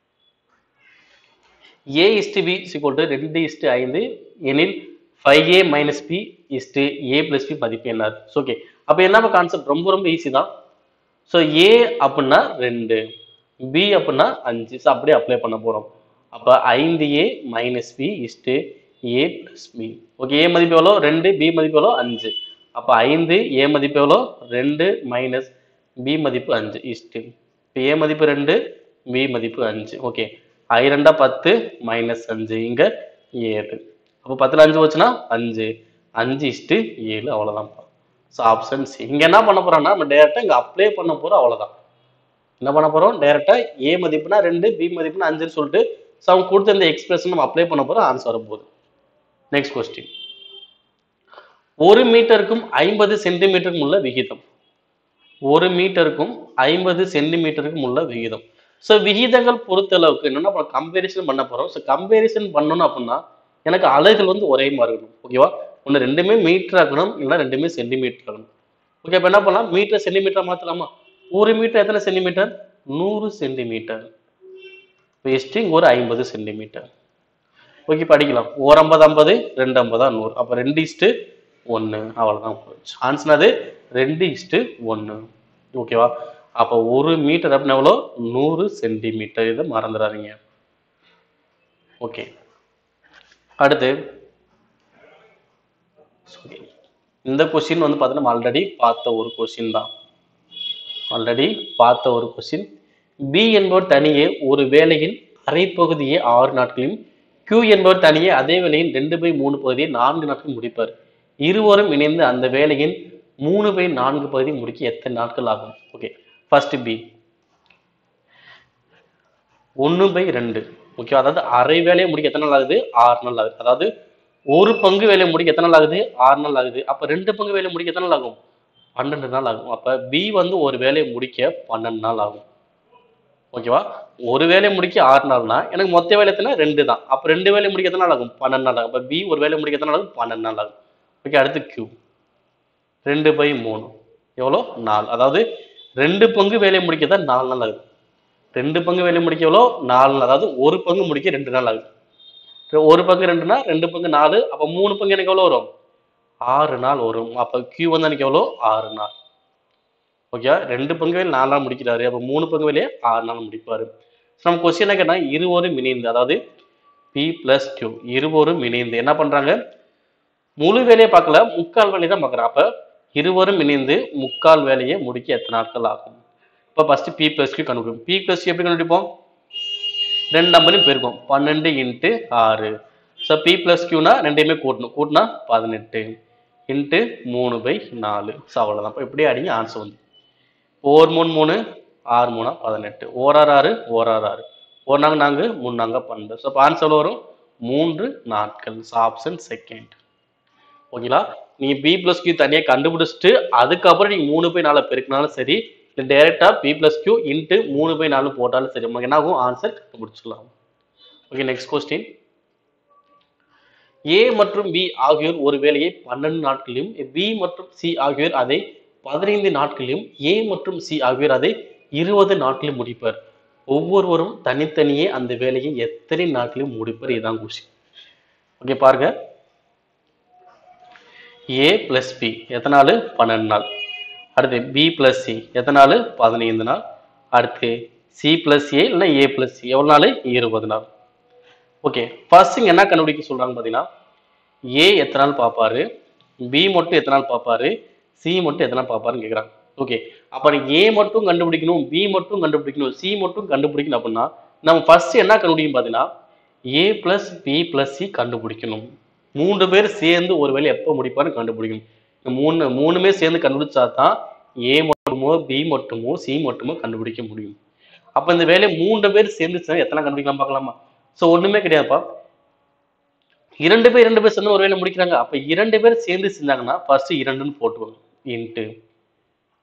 A is to B equal to ரெண்டு இஸ்டு ஐந்து எனில் five A minus B is to A plus B மதிப்பு என்னது ஓகே அப்போ என்ன கான்செப்ட் ரொம்ப ரொம்ப ஈஸி தான் ஸோ ஏ அப்படின்னா ரெண்டு பி அப்படின்னா அஞ்சு ஸோ அப்படியே அப்ளை பண்ண போகிறோம் அப்போ ஐந்து A minus B is to A plus B okay A மதிப்பு எவ்வளோ ரெண்டு பி மதிப்பு எவ்வளோ அஞ்சு அப்போ ஐந்து ஏ மதிப்பு எவ்வளோ ரெண்டு மைனஸ் பி மதிப்பு அஞ்சு இஸ்டு இப்போ ஏ மதிப்பு ரெண்டு பி மதிப்பு அஞ்சு ஓகே ஐ ரெண்டா பத்து மைனஸ் அஞ்சு இங்கே ஏழு அப்போ பத்தில் அஞ்சு வச்சுன்னா அஞ்சு அஞ்சு இஸ்டு ஏழு அவ்வளோதான்ப்பா ஸோ ஆப்ஷன் சி இங்கே என்ன பண்ண போகிறோம்னா நம்ம டேரெக்டாக இங்கே அப்ளை பண்ண போகிறோம் அவ்வளோதான் என்ன பண்ண போகிறோம் டேரெக்டாக ஏ மதிப்புனா ரெண்டு பி மதிப்புனா அஞ்சுன்னு சொல்லிட்டு ஸோ அவங்க கொடுத்த இந்த எக்ஸ்பிரஷன் நம்ம அப்ளை பண்ண போகிறோம் ஆன்சர் வரப்போகுது நெக்ஸ்ட் கொஸ்டின் ஒரு மீட்டருக்கும் ஐம்பது சென்டிமீட்டருக்கும் உள்ள விகிதம் ஒரு மீட்டருக்கும் ஐம்பது சென்டிமீட்டருக்கும் உள்ள விகிதம் ஸோ விகிதங்கள் பொறுத்த அளவுக்கு என்னன்னா நம்ம கம்பேரிசன் பண்ண போறோம் ஸோ கம்பேரிசன் பண்ணணும் அப்படின்னா எனக்கு அலகுகள் வந்து ஒரே மாதிரி இருக்கணும் ஓகேவா ஒன்று ரெண்டுமே மீட்டர் ஆகணும் இல்லைன்னா ரெண்டுமே சென்டிமீட்டர் ஆகணும் ஓகே இப்போ என்ன பண்ணலாம் மீட்டர் சென்டிமீட்டர் மாற்றலாமா ஒரு மீட்டர் எத்தனை சென்டிமீட்டர் நூறு சென்டிமீட்டர் வேஸ்ட்டு இங்கே ஒரு ஐம்பது சென்டிமீட்டர் ஓகே படிக்கலாம் ஒரு ஐம்பது ஐம்பது ரெண்டு ஐம்பதா நூறு அப்போ ரெண்டு இஸ்ட்டு ஒன்று அவ்வளோதான் போச்சு ஆன்சர் அது ரெண்டு இஸ்ட்டு ஒன்று ஓகேவா அப்போ ஒரு மீட்டர் அப்படின்னு எவ்வளோ நூறு சென்டிமீட்டர் இதை மறந்துடாதீங்க ஓகே அடுத்து sorry. இந்த கொஸ்டின் வந்து பார்த்தீங்கன்னா நம்ம ஆல்ரெடி பார்த்த ஒரு கொஸ்டின் தான் ஆல்ரெடி பார்த்த ஒரு கொஸ்டின் பி என்பவர் தனியே ஒரு வேலையின் அரை பகுதியை ஆறு நாட்களையும் Q என்பவர் தனியே அதே வேலையின் ரெண்டு பை மூணு பகுதியை நான்கு நாட்கள் முடிப்பார் இருவரும் இணைந்து அந்த வேலையின் மூணு பை நான்கு பகுதி முடிக்க எத்தனை நாட்கள் ஆகும் ஓகே ஃபர்ஸ்ட் பி ஒன்று பை ரெண்டு ஓகே அதாவது அரை வேலையை முடிக்க எத்தனை நாள் ஆகுது ஆறு நாள் ஆகுது அதாவது ஒரு பங்கு வேலையை முடிக்க எத்தனை நாள் ஆகுது ஆறு நாள் ஆகுது அப்போ ரெண்டு பங்கு வேலையை முடிக்க எத்தனை நாள் ஆகும் பன்னெண்டு நாள் ஆகும் அப்போ பி வந்து ஒரு வேலையை முடிக்க பன்னெண்டு நாள் ஆகும் ஓகேவா ஒரு வேலையை முடிக்க ஆறு நாள்னா எனக்கு மொத்த வேலை எத்தனை ரெண்டு தான் அப்போ ரெண்டு வேலையை முடிக்க எத்தனை நாள் ஆகும் பன்னெண்டு நாள் ஆகும் அப்போ பி ஒரு வேலையை முடிக்க எத்தனை நாள் ஆகும் பன்னெண்டு நாள் ஆகும் ஓகே அடுத்து கியூ ரெண்டு பை மூணு எவ்வளோ நாலு அதாவது ரெண்டு பங்கு வேலையை முடிக்க தான் நாலு நாள் ஆகுது ரெண்டு பங்கு வேலையை முடிக்க எவ்வளோ நாலு நாள் அதாவது ஒரு பங்கு முடிக்க ரெண்டு நாள் ஆகுது ரெ- ஒரு பங்கு ரெண்டுனா ரெண்டு பங்கு நாலு அப்போ மூணு பங்கு எனக்கு எவ்வளோ வரும் ஆறு நாள் வரும் அப்போ கியூ வந்து எனக்கு எவ்வளோ ஆறு நாள் ஓகே ரெண்டு பங்கு வேலை நாலு நாள் முடிக்கிறாரு அப்போ மூணு பங்கு வேலையை ஆறு நாள் முடிப்பாரு So, நம்ம கொஸ்டின் என்ன கேட்டால் இருவரும் இணைந்து அதாவது பி பிளஸ் கியூ இருவரும் இணைந்து என்ன பண்றாங்க முழு வேலையை பார்க்கல முக்கால் வேலையை தான் பார்க்குறேன் அப்போ இருவரும் இணைந்து முக்கால் வேலையை முடிக்க எத்தனை நாட்கள் ஆகும் இப்போ ஃபர்ஸ்ட் பி பிளஸ் கியூ கண்டுபிடிப்போம் பி பிளஸ் எப்படி கண்டுபிடிப்போம் ரெண்டு நம்பரையும் பெருக்கும் பன்னெண்டு இன்ட்டு ஆறு ஸோ பி பிளஸ் கியூனா ரெண்டையுமே கூட்டணும் கூட்டினா பதினெட்டு இன்ட்டு மூணு பை நாலு ஸோ அவ்வளோதான் இப்போ இப்படியே அடிங்க ஆன்சர் வந்து ஓர் மூணு மூணு ஆறு மூணா பதினெட்டு ஓராறு ஆறு ஓராறு ஆறு ஒரு நாங்க நான்கு மூணு நாங்க பன்னெண்டு ஸோ இப்போ ஆன்சர் வரும் மூன்று நாட்கள் ஸோ ஆப்ஷன் செகண்ட் ஓகேங்களா நீங்க பி பிளஸ் கியூ தனியாக கண்டுபிடிச்சிட்டு அதுக்கப்புறம் நீங்க மூணு பை நாலு பெருக்கினாலும் சரி இல்லை டேரெக்டாக பி பிளஸ் கியூ இன்ட்டு மூணு பை நாலு போட்டாலும் சரி உங்களுக்கு என்ன ஆகும் ஆன்சர் கண்டுபிடிச்சிடலாம் ஓகே நெக்ஸ்ட் கொஸ்டின் ஏ மற்றும் பி ஆகியோர் ஒரு வேலையை பன்னெண்டு நாட்களிலும் பி மற்றும் சி ஆகியோர் அதை பதினைந்து நாட்களிலும் ஏ மற்றும் சி ஆகியோர் அதை இருபது நாட்களிலும் முடிப்பர் ஒவ்வொருவரும் தனித்தனியே அந்த வேலையை எத்தனை நாட்களிலும் முடிப்பர் இதுதான் கொஸ்டின் ஓகே பாருங்க ஏ பிளஸ் பி எத்தனை நாள் பன்னெண்டு நாள் அடுத்து பி பிளஸ் சி எத்தனை நாள் பதினைந்து நாள் அடுத்து சி பிளஸ் ஏ இல்லைன்னா ஏ பிளஸ் சி எவ்வளோ நாள் இருபது நாள் ஓகே ஃபர்ஸ்ட் இங்க என்ன கண்டுபிடிக்க சொல்றாங்க பார்த்தீங்கன்னா ஏ எத்தனை நாள் பார்ப்பாரு பி மட்டும் எத்தனை நாள் பார்ப்பாரு சி மட்டும் எத்தனை நாள் பார்ப்பாருன்னு கேட்குறாங்க ஓகே அப்போ ஏ மட்டும் கண்டுபிடிக்கணும் பி மட்டும் கண்டுபிடிக்கணும் சி மட்டும் கண்டுபிடிக்கணும் அப்படின்னா நம்ம ஃபர்ஸ்ட் என்ன கண்டுபிடிக்கும் பார்த்தீங்கன்னா A plus B plus C கண்டுபிடிக்கணும் மூன்று பேர் சேர்ந்து ஒரு வேலை எப்போ முடிப்பாருன்னு கண்டுபிடிக்கணும் இந்த மூணு மூணுமே சேர்ந்து கண்டுபிடிச்சா தான் ஏ மட்டுமோ பி மட்டுமோ சி மட்டுமோ கண்டுபிடிக்க முடியும் அப்போ இந்த வேலையை மூன்று பேர் சேர்ந்து செஞ்சா எத்தனை கண்டுபிடிக்கலாம் பார்க்கலாமா ஸோ ஒண்ணுமே கிடையாதுப்பா இரண்டு பேர் இரண்டு பேர் சேர்ந்து ஒரு வேலை முடிக்கிறாங்க அப்ப இரண்டு பேர் சேர்ந்து செஞ்சாங்கன்னா ஃபர்ஸ்ட் இரண்டுன்னு போட்டுவாங்க இன்ட்டு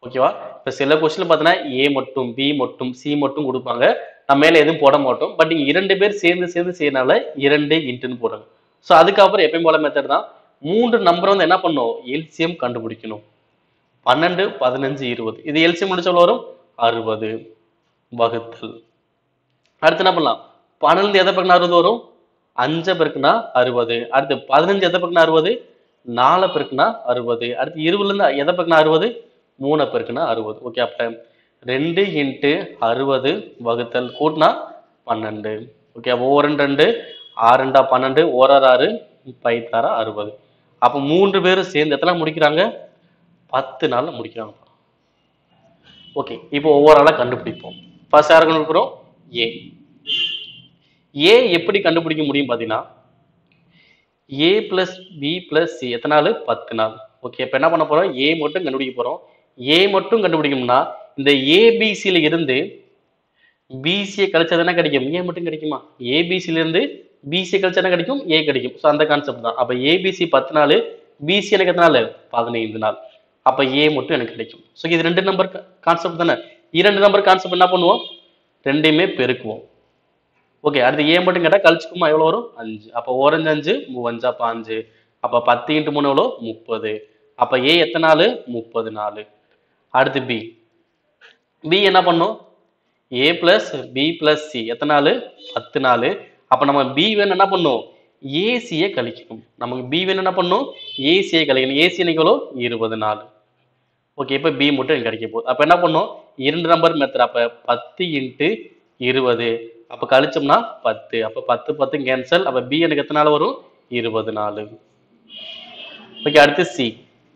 ஓகேவா இப்போ சில கொஸ்டின் பார்த்தீங்கன்னா ஏ மட்டும் பி மட்டும் சி மட்டும் கொடுப்பாங்க நம்ம மேல எதுவும் போட மாட்டோம் பட் இங்க இரண்டு பேர் சேர்ந்து சேர்ந்து செய்யறனால இரண்டு இன்ட்டுன்னு போடுறாங்க ஸோ அதுக்கப்புறம் எப்பயும் போல மெத்தட் தான் மூன்று நம்பர் வந்து என்ன பண்ணும் எல்சிஎம் கண்டுபிடிக்கணும் பன்னெண்டு பதினஞ்சு இருபது இது எல்சிஎம் முடிச்ச எவ்வளவு வரும் அறுபது வகுத்தல் அடுத்து என்ன பண்ணலாம் பன்னெண்டு எதை பெருக்குனா அறுபது வரும் அஞ்சை பெருக்குனா அறுபது அடுத்து பதினஞ்சு எதை பெருக்குனா அறுபது நாலை பெருக்குனா அறுபது அடுத்து இருபதுல இருந்து எதை பெருக்குனா அறுபது மூணை பெருக்குனா அறுபது ஓகே அப்ப ரெண்டு இன்ட்டு அறுபது வகுத்தல் கூட்டினா பன்னெண்டு ஓகே அப்போ ஓ ரெண்டு ரெண்டு ஆறு ரெண்டா பன்னெண்டு ஓராறு ஆறு பைத்தாரா அறுபது அப்போ மூன்று பேரும் சேர்ந்து எத்தனை நாள் முடிக்கிறாங்க பத்து நாள்ல முடிக்கிறாங்க ஓகே இப்போ ஒவ்வொரு ஆளா கண்டுபிடிப்போம் ஃபர்ஸ்ட் யாரை கண்டுபிடிக்கிறோம் ஏ ஏ எப்படி கண்டுபிடிக்க முடியும் பார்த்தீங்கன்னா A plus B plus C எத்தனை நாள் பத்து நாள் ஓகே இப்போ என்ன பண்ண போறோம் ஏ மட்டும் கண்டுபிடிக்க போறோம் ஏ மட்டும் கண்டுபிடிக்கணும்னா இந்த ஏபிசியில் இருந்து பிசியை கழிச்சது என்ன கிடைக்கும் ஏ மட்டும் கிடைக்குமா ஏபிசில இருந்து பிசி கழிச்சா என்ன கிடைக்கும் ஏ கிடைக்கும் ஸோ அந்த கான்செப்ட் தான் அப்போ ஏபிசி பத்து நாள் பிசி எனக்கு எத்தனை நாள் பதினைந்து நாள் அப்போ ஏ மட்டும் எனக்கு கிடைக்கும் ஸோ இது ரெண்டு நம்பர் கான்செப்ட் தானே இரண்டு நம்பர் கான்செப்ட் என்ன பண்ணுவோம் ரெண்டையுமே பெருக்குவோம் ஓகே அடுத்து ஏ மட்டும் கேட்டால் கழிச்சுக்குமா எவ்வளோ வரும் அஞ்சு அப்போ ஓரஞ்சு அஞ்சு மூவஞ்சா பாஞ்சு அப்போ பத்து இன்ட்டு மூணு எவ்வளோ முப்பது அப்போ ஏ எத்தனை நாள் முப்பது நாள் அடுத்து பி பி என்ன பண்ணும் A plus B plus C எத்தனை நாள் பத்து நாள் அப்போ நம்ம பி வேணும் என்ன பண்ணும் ஏசியை கழிக்கணும் நமக்கு பி வேணும் என்ன பண்ணும் ஏசியை கழிக்கணும் ஏசி எனக்கு எவ்வளோ இருபது நாள் ஓகே இப்போ பி மட்டும் எனக்கு கிடைக்க போகுது அப்போ என்ன பண்ணும் இரண்டு நம்பர் மெத்தட் அப்போ பத்து இன்ட்டு இருபது அப்போ கழிச்சோம்னா பத்து அப்போ பத்து பத்து கேன்சல் அப்போ பி எனக்கு எத்தனை நாள் வரும் இருபது நாள் ஓகே அடுத்து சி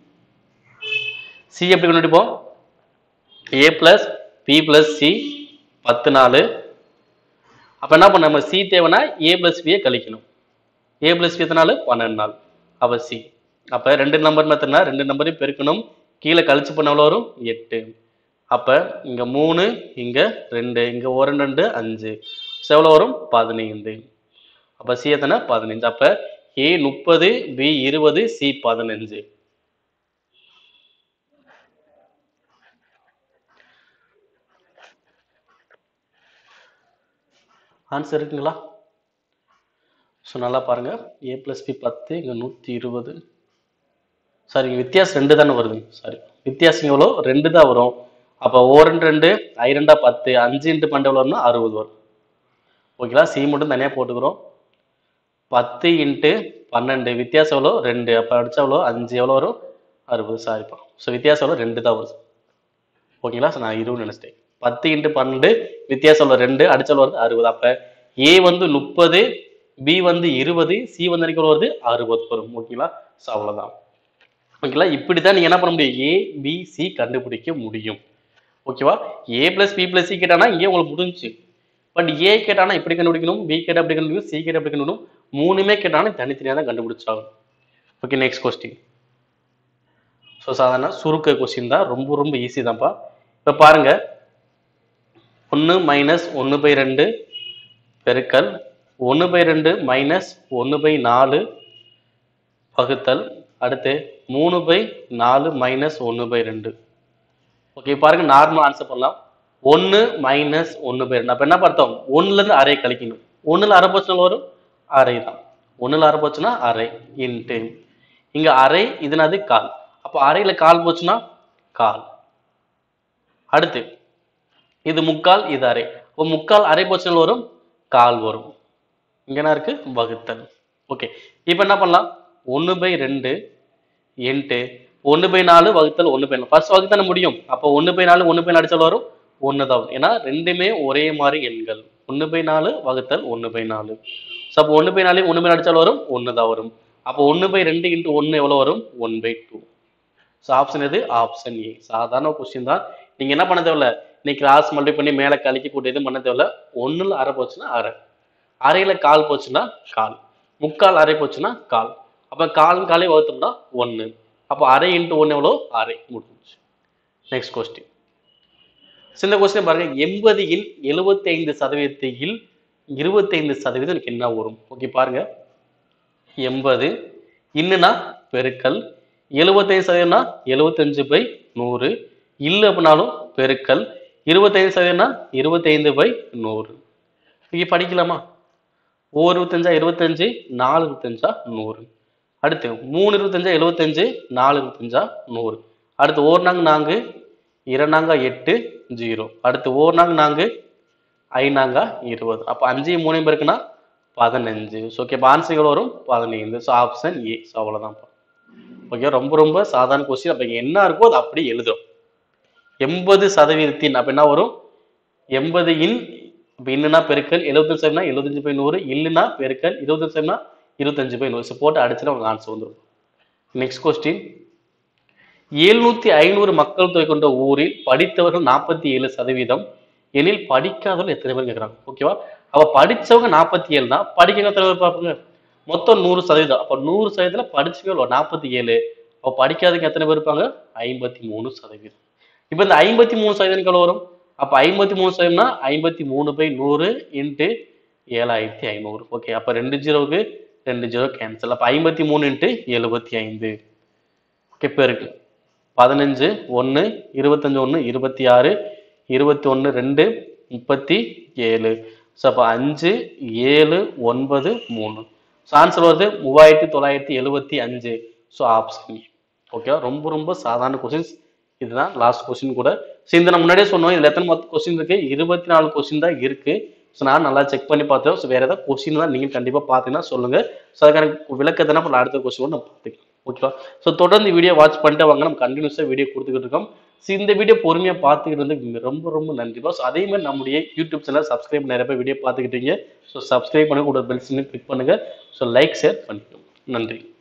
சி எப்படி கண்டுபிடிப்போம் A plus B plus C பத்து நாள் அப்போ என்ன பண்ண நம்ம சி தேவைன்னா ஏ பிளஸ் பியை கழிக்கணும் ஏ பிளஸ் பி எத்தனை நாள் பன்னெண்டு நாள் அப்போ சி அப்போ ரெண்டு நம்பர் மெத்தட்னா ரெண்டு நம்பரையும் பெருக்கணும் கீழே கழிச்சு பண்ண எவ்வளோ வரும் எட்டு அப்போ இங்கே மூணு இங்கே ரெண்டு இங்கே ஒரு ரெண்டு அஞ்சு ஸோ எவ்வளோ வரும் பதினைந்து அப்போ சி எத்தனை பதினஞ்சு அப்போ ஏ முப்பது பி இருபது சி பதினஞ்சு ஆன்சர் இருக்குங்களா ஸோ நல்லா பாருங்க ஏ ப்ளஸ் பி பத்து இங்கே நூற்றி இருபது சாரி இங்க வித்தியாசம் ரெண்டு தானே வருது சாரி வித்தியாசம் எவ்வளோ ரெண்டு தான் வரும் அப்போ ஓ ரெண்டு ரெண்டு ஐ ரெண்டா பத்து அஞ்சு இன்ட்டு பன்னெண்டு எவ்வளோ வரும்னா அறுபது வரும் ஓகேங்களா சி மட்டும் தனியாக போட்டுக்கிறோம் பத்து இன்ட்டு பன்னெண்டு வித்தியாசம் எவ்வளோ ரெண்டு அப்போ அடிச்சா எவ்வளோ அஞ்சு எவ்வளோ வரும் அறுபது சாரிப்பா ஸோ வித்தியாசம் எவ்வளோ ரெண்டு தான் வரும் ஓகேங்களா ஸோ நான் இருபது நினைச்சிட்டேன் பத்து இன்ட்டு பன்னெண்டு வித்தியாசம் உள்ள ரெண்டு அடிச்சல் வருது அறுபது அப்ப ஏ வந்து முப்பது பி வந்து இருபது சி வந்து எனக்கு எவ்வளவு வருது அறுபது வரும் ஓகேங்களா ஸோ அவ்வளோதான் ஓகேங்களா இப்படி தான் நீங்கள் என்ன பண்ண முடியும் ஏ பி சி கண்டுபிடிக்க முடியும் ஓகேவா A plus B plus C கேட்டானா இங்கே உங்களுக்கு முடிஞ்சுச்சு பட் ஏ கேட்டானா இப்படி கண்டுபிடிக்கணும் பி கேட்டா அப்படி கண்டுபிடிக்கணும் சி கேட்டா அப்படி கண்டுபிடிக்கணும் மூணுமே கேட்டானா தனித்தனியாக தான் கண்டுபிடிச்சாகும் ஓகே நெக்ஸ்ட் கொஸ்டின் ஸோ சாதாரண சுருக்க கொஸ்டின் தான் ரொம்ப ரொம்ப ஈஸி தான்ப்பா இப்போ பாருங்க ஒன்று மைனஸ் ஒன்று பை ரெண்டு பெருக்கல் ஒன்று பை ரெண்டு மைனஸ் ஒன்று பை நாலு வகுத்தல் அடுத்து மூணு பை நாலு மைனஸ் ஒன்று பை ரெண்டு ஓகே பாருங்க நார்மல் ஆன்சர் பண்ணலாம் ஒன்று மைனஸ் ஒன்று பை ரெண்டு அப்போ என்ன பார்த்தோம் ஒன்றுலேருந்து அரை கழிக்கணும் ஒன்றில் அரை போச்சுனா வரும் அரை தான் ஒன்றில் அரை போச்சுன்னா அரை இன்ட்டு இங்கே அரை இதுனது கால் அப்போ அரையில் கால் போச்சுன்னா கால் அடுத்து இது முக்கால் இது அரை இப்போ முக்கால் அரை போச்சுனா வரும் கால் வரும் இங்க என்ன இருக்கு வகுத்தல் ஓகே இப்போ என்ன பண்ணலாம் ஒன்று பை ரெண்டு எட்டு ஒன்று பை நாலு வகுத்தல் ஒன்று பை நாலு ஃபர்ஸ்ட் வகுத்தான முடியும் அப்போ ஒன்று பை நாலு ஒன்று பை நாலு அடிச்சாலும் வரும் ஒன்று தான் வரும். ஏன்னா ரெண்டுமே ஒரே மாதிரி எண்கள் ஒன்று பை நாலு வகுத்தல் ஒன்று பை நாலு ஸோ அப்போ ஒன்று பை நாலு ஒன்று பை நாலு அடிச்சாலும் வரும் ஒன்று தான் வரும் அப்போ ஒன்று பை ரெண்டு இன்ட்டு ஒன்று எவ்வளோ வரும் one by two so option எது ஆப்ஷன் ஏ சாதாரண கொஸ்டின் தான் நீங்கள் என்ன பண்ண தேவையில்ல நீ கிராஸ் மல்டி பண்ணி மேலே கழிக்க கூட்டி எதுவும் பண்ண தேவையில்ல ஒன்றில் அரை போச்சுன்னா அரை அரையில் கால் போச்சுன்னா கால் முக்கால் அரை போச்சுன்னா கால் அப்போ கால் காலே வகுத்தோம்னா ஒன்று அப்போ அரை இன்ட்டு ஒன்று எவ்வளோ அரை முடிஞ்சு நெக்ஸ்ட் கொஸ்டின் சில கொஸ்டின் பாருங்க எண்பது இல் எழுபத்தைந்து சதவீதத்தில் இருபத்தைந்து சதவீதம் எனக்கு என்ன வரும் ஓகே பாருங்க எண்பது இன்னுனா பெருக்கல் எழுபத்தைந்து சதவீதம்னா எழுபத்தஞ்சு பை நூறு இல்லை அப்படின்னாலும் பெருக்கல் இருபத்தைந்து சதவீதம்னா இருபத்தைந்து பை நூறு இங்கே படிக்கலாமா ஓர் இருபத்தஞ்சா இருபத்தஞ்சு நாலு இருபத்தஞ்சா நூறு அடுத்து மூணு இருபத்தஞ்சா எழுபத்தஞ்சு நாலு இருபத்தஞ்சா நூறு அடுத்து ஓர் நாங்க நான்கு இரண்டாங்க எட்டு ஜீரோ அடுத்து ஓர் நாங்க நான்கு ஐநாங்க இருபது அப்போ அஞ்சு மூணு பேருக்குன்னா பதினஞ்சு ஸோ ஓகே இப்போ ஆன்சர் எவ்வளோ வரும் பதினைந்து ஸோ ஆப்ஷன் ஏ ஸோ அவ்வளோதான் ஓகே ரொம்ப ரொம்ப சாதாரண கொஸ்டின் அப்போ இங்க என்ன இருக்கோ அது அப்படியே எழுதுறோம் எண்பது சதவீதத்தின் அப்போ என்ன வரும் எண்பது இன் இப்போ இன்னுனா பெருக்கல் எழுபத்தஞ்சு சதவீதம்னா எழுபத்தஞ்சு பை நூறு இல்லைன்னா பெருக்கல் இருபத்தஞ்சு சதவீதம்னா இருபத்தஞ்சு பை நூறு ஸோ போட்டு அடிச்சுட்டு உங்களுக்கு ஆன்சர் வந்துடும் நெக்ஸ்ட் கொஸ்டின் எழுநூத்தி ஐநூறு மக்கள் தொகை கொண்ட ஊரில் படித்தவர்கள் நாற்பத்தி ஏழு சதவீதம் எனில் படிக்காதவர்கள் எத்தனை பேர் கேட்குறாங்க ஓகேவா அப்ப படிச்சவங்க நாற்பத்தி ஏழுனா படிக்க எத்தனை பேர் பார்ப்பாங்க மொத்தம் நூறு சதவீதம் அப்ப நூறு சதவீதத்துல படிச்சவங்க நாற்பத்தி ஏழு அப்போ படிக்காதவங்க எத்தனை பேர் இருப்பாங்க ஐம்பத்தி மூணு சதவீதம் இப்போ இந்த ஐம்பத்தி மூணு சதவீதம் எவ்வளவு வரும் அப்ப ஐம்பத்தி மூணு சதவீதம்னா ஐம்பத்தி மூணு பை நூறு இன்ட்டு ஏழாயிரத்தி ஐநூறு ஓகே அப்ப ரெண்டு ஜீரோவுக்கு ரெண்டு ஜீரோ கேன்சல் அப்ப ஐம்பத்தி மூணு இன்ட்டு எழுபத்தி ஐந்து ஓகே பேருக்கு பதினஞ்சு ஒன்று இருபத்தஞ்சு ஒன்று இருபத்தி ஆறு இருபத்தி ஒன்று ரெண்டு முப்பத்தி ஏழு ஸோ அப்போ அஞ்சு ஏழு ஒன்பது மூணு ஸோ ஆன்சர் வருது மூவாயிரத்தி தொள்ளாயிரத்தி எழுபத்தி அஞ்சு ஸோ ஆப்ஷன் ஓகே ரொம்ப ரொம்ப சாதாரண கொஸ்டின்ஸ் இதுதான் லாஸ்ட் கொஸ்டின் கூட ஸோ இந்த நான் முன்னாடியே சொன்னோம் இதில் எத்தனை மொத்த கொஸ்டின் இருக்கு இருபத்தி நாலு கொஸ்டின் தான் இருக்கு ஸோ நான் நல்லா செக் பண்ணி பார்த்தேன் ஸோ வேற ஏதாவது கொஸ்டின் தான் நீங்கள் கண்டிப்பாக பார்த்தீங்கன்னா சொல்லுங்க ஸோ அதுக்கான விளக்கத்தை நம்ம அடுத்த கொஸ்டின் நம்ம பார்த்துக்கலாம் ஓகேவா ஸோ தொடர்ந்து வீடியோ வாட்ச் பண்ணிட்டு வாங்க நம்ம கண்டினியூஸாக வீடியோ கொடுத்துக்கிட்டு இருக்கோம் ஸோ இந்த வீடியோ பொறுமையாக பார்த்துக்கிட்டு வந்து ரொம்ப ரொம்ப நன்றி பாஸ் அதே மாதிரி நம்முடைய யூடியூப் சேனல் சப்ஸ்கிரைப் நிறைய பேர் வீடியோ பார்த்துக்கிட்டீங்க ஸோ சப்ஸ்கிரைப் பண்ணி கூட பெல் சின்ன கிளிக் பண்ணுங்க ஸோ லைக் ஷேர் பண்ணிக்கோங்க நன்றி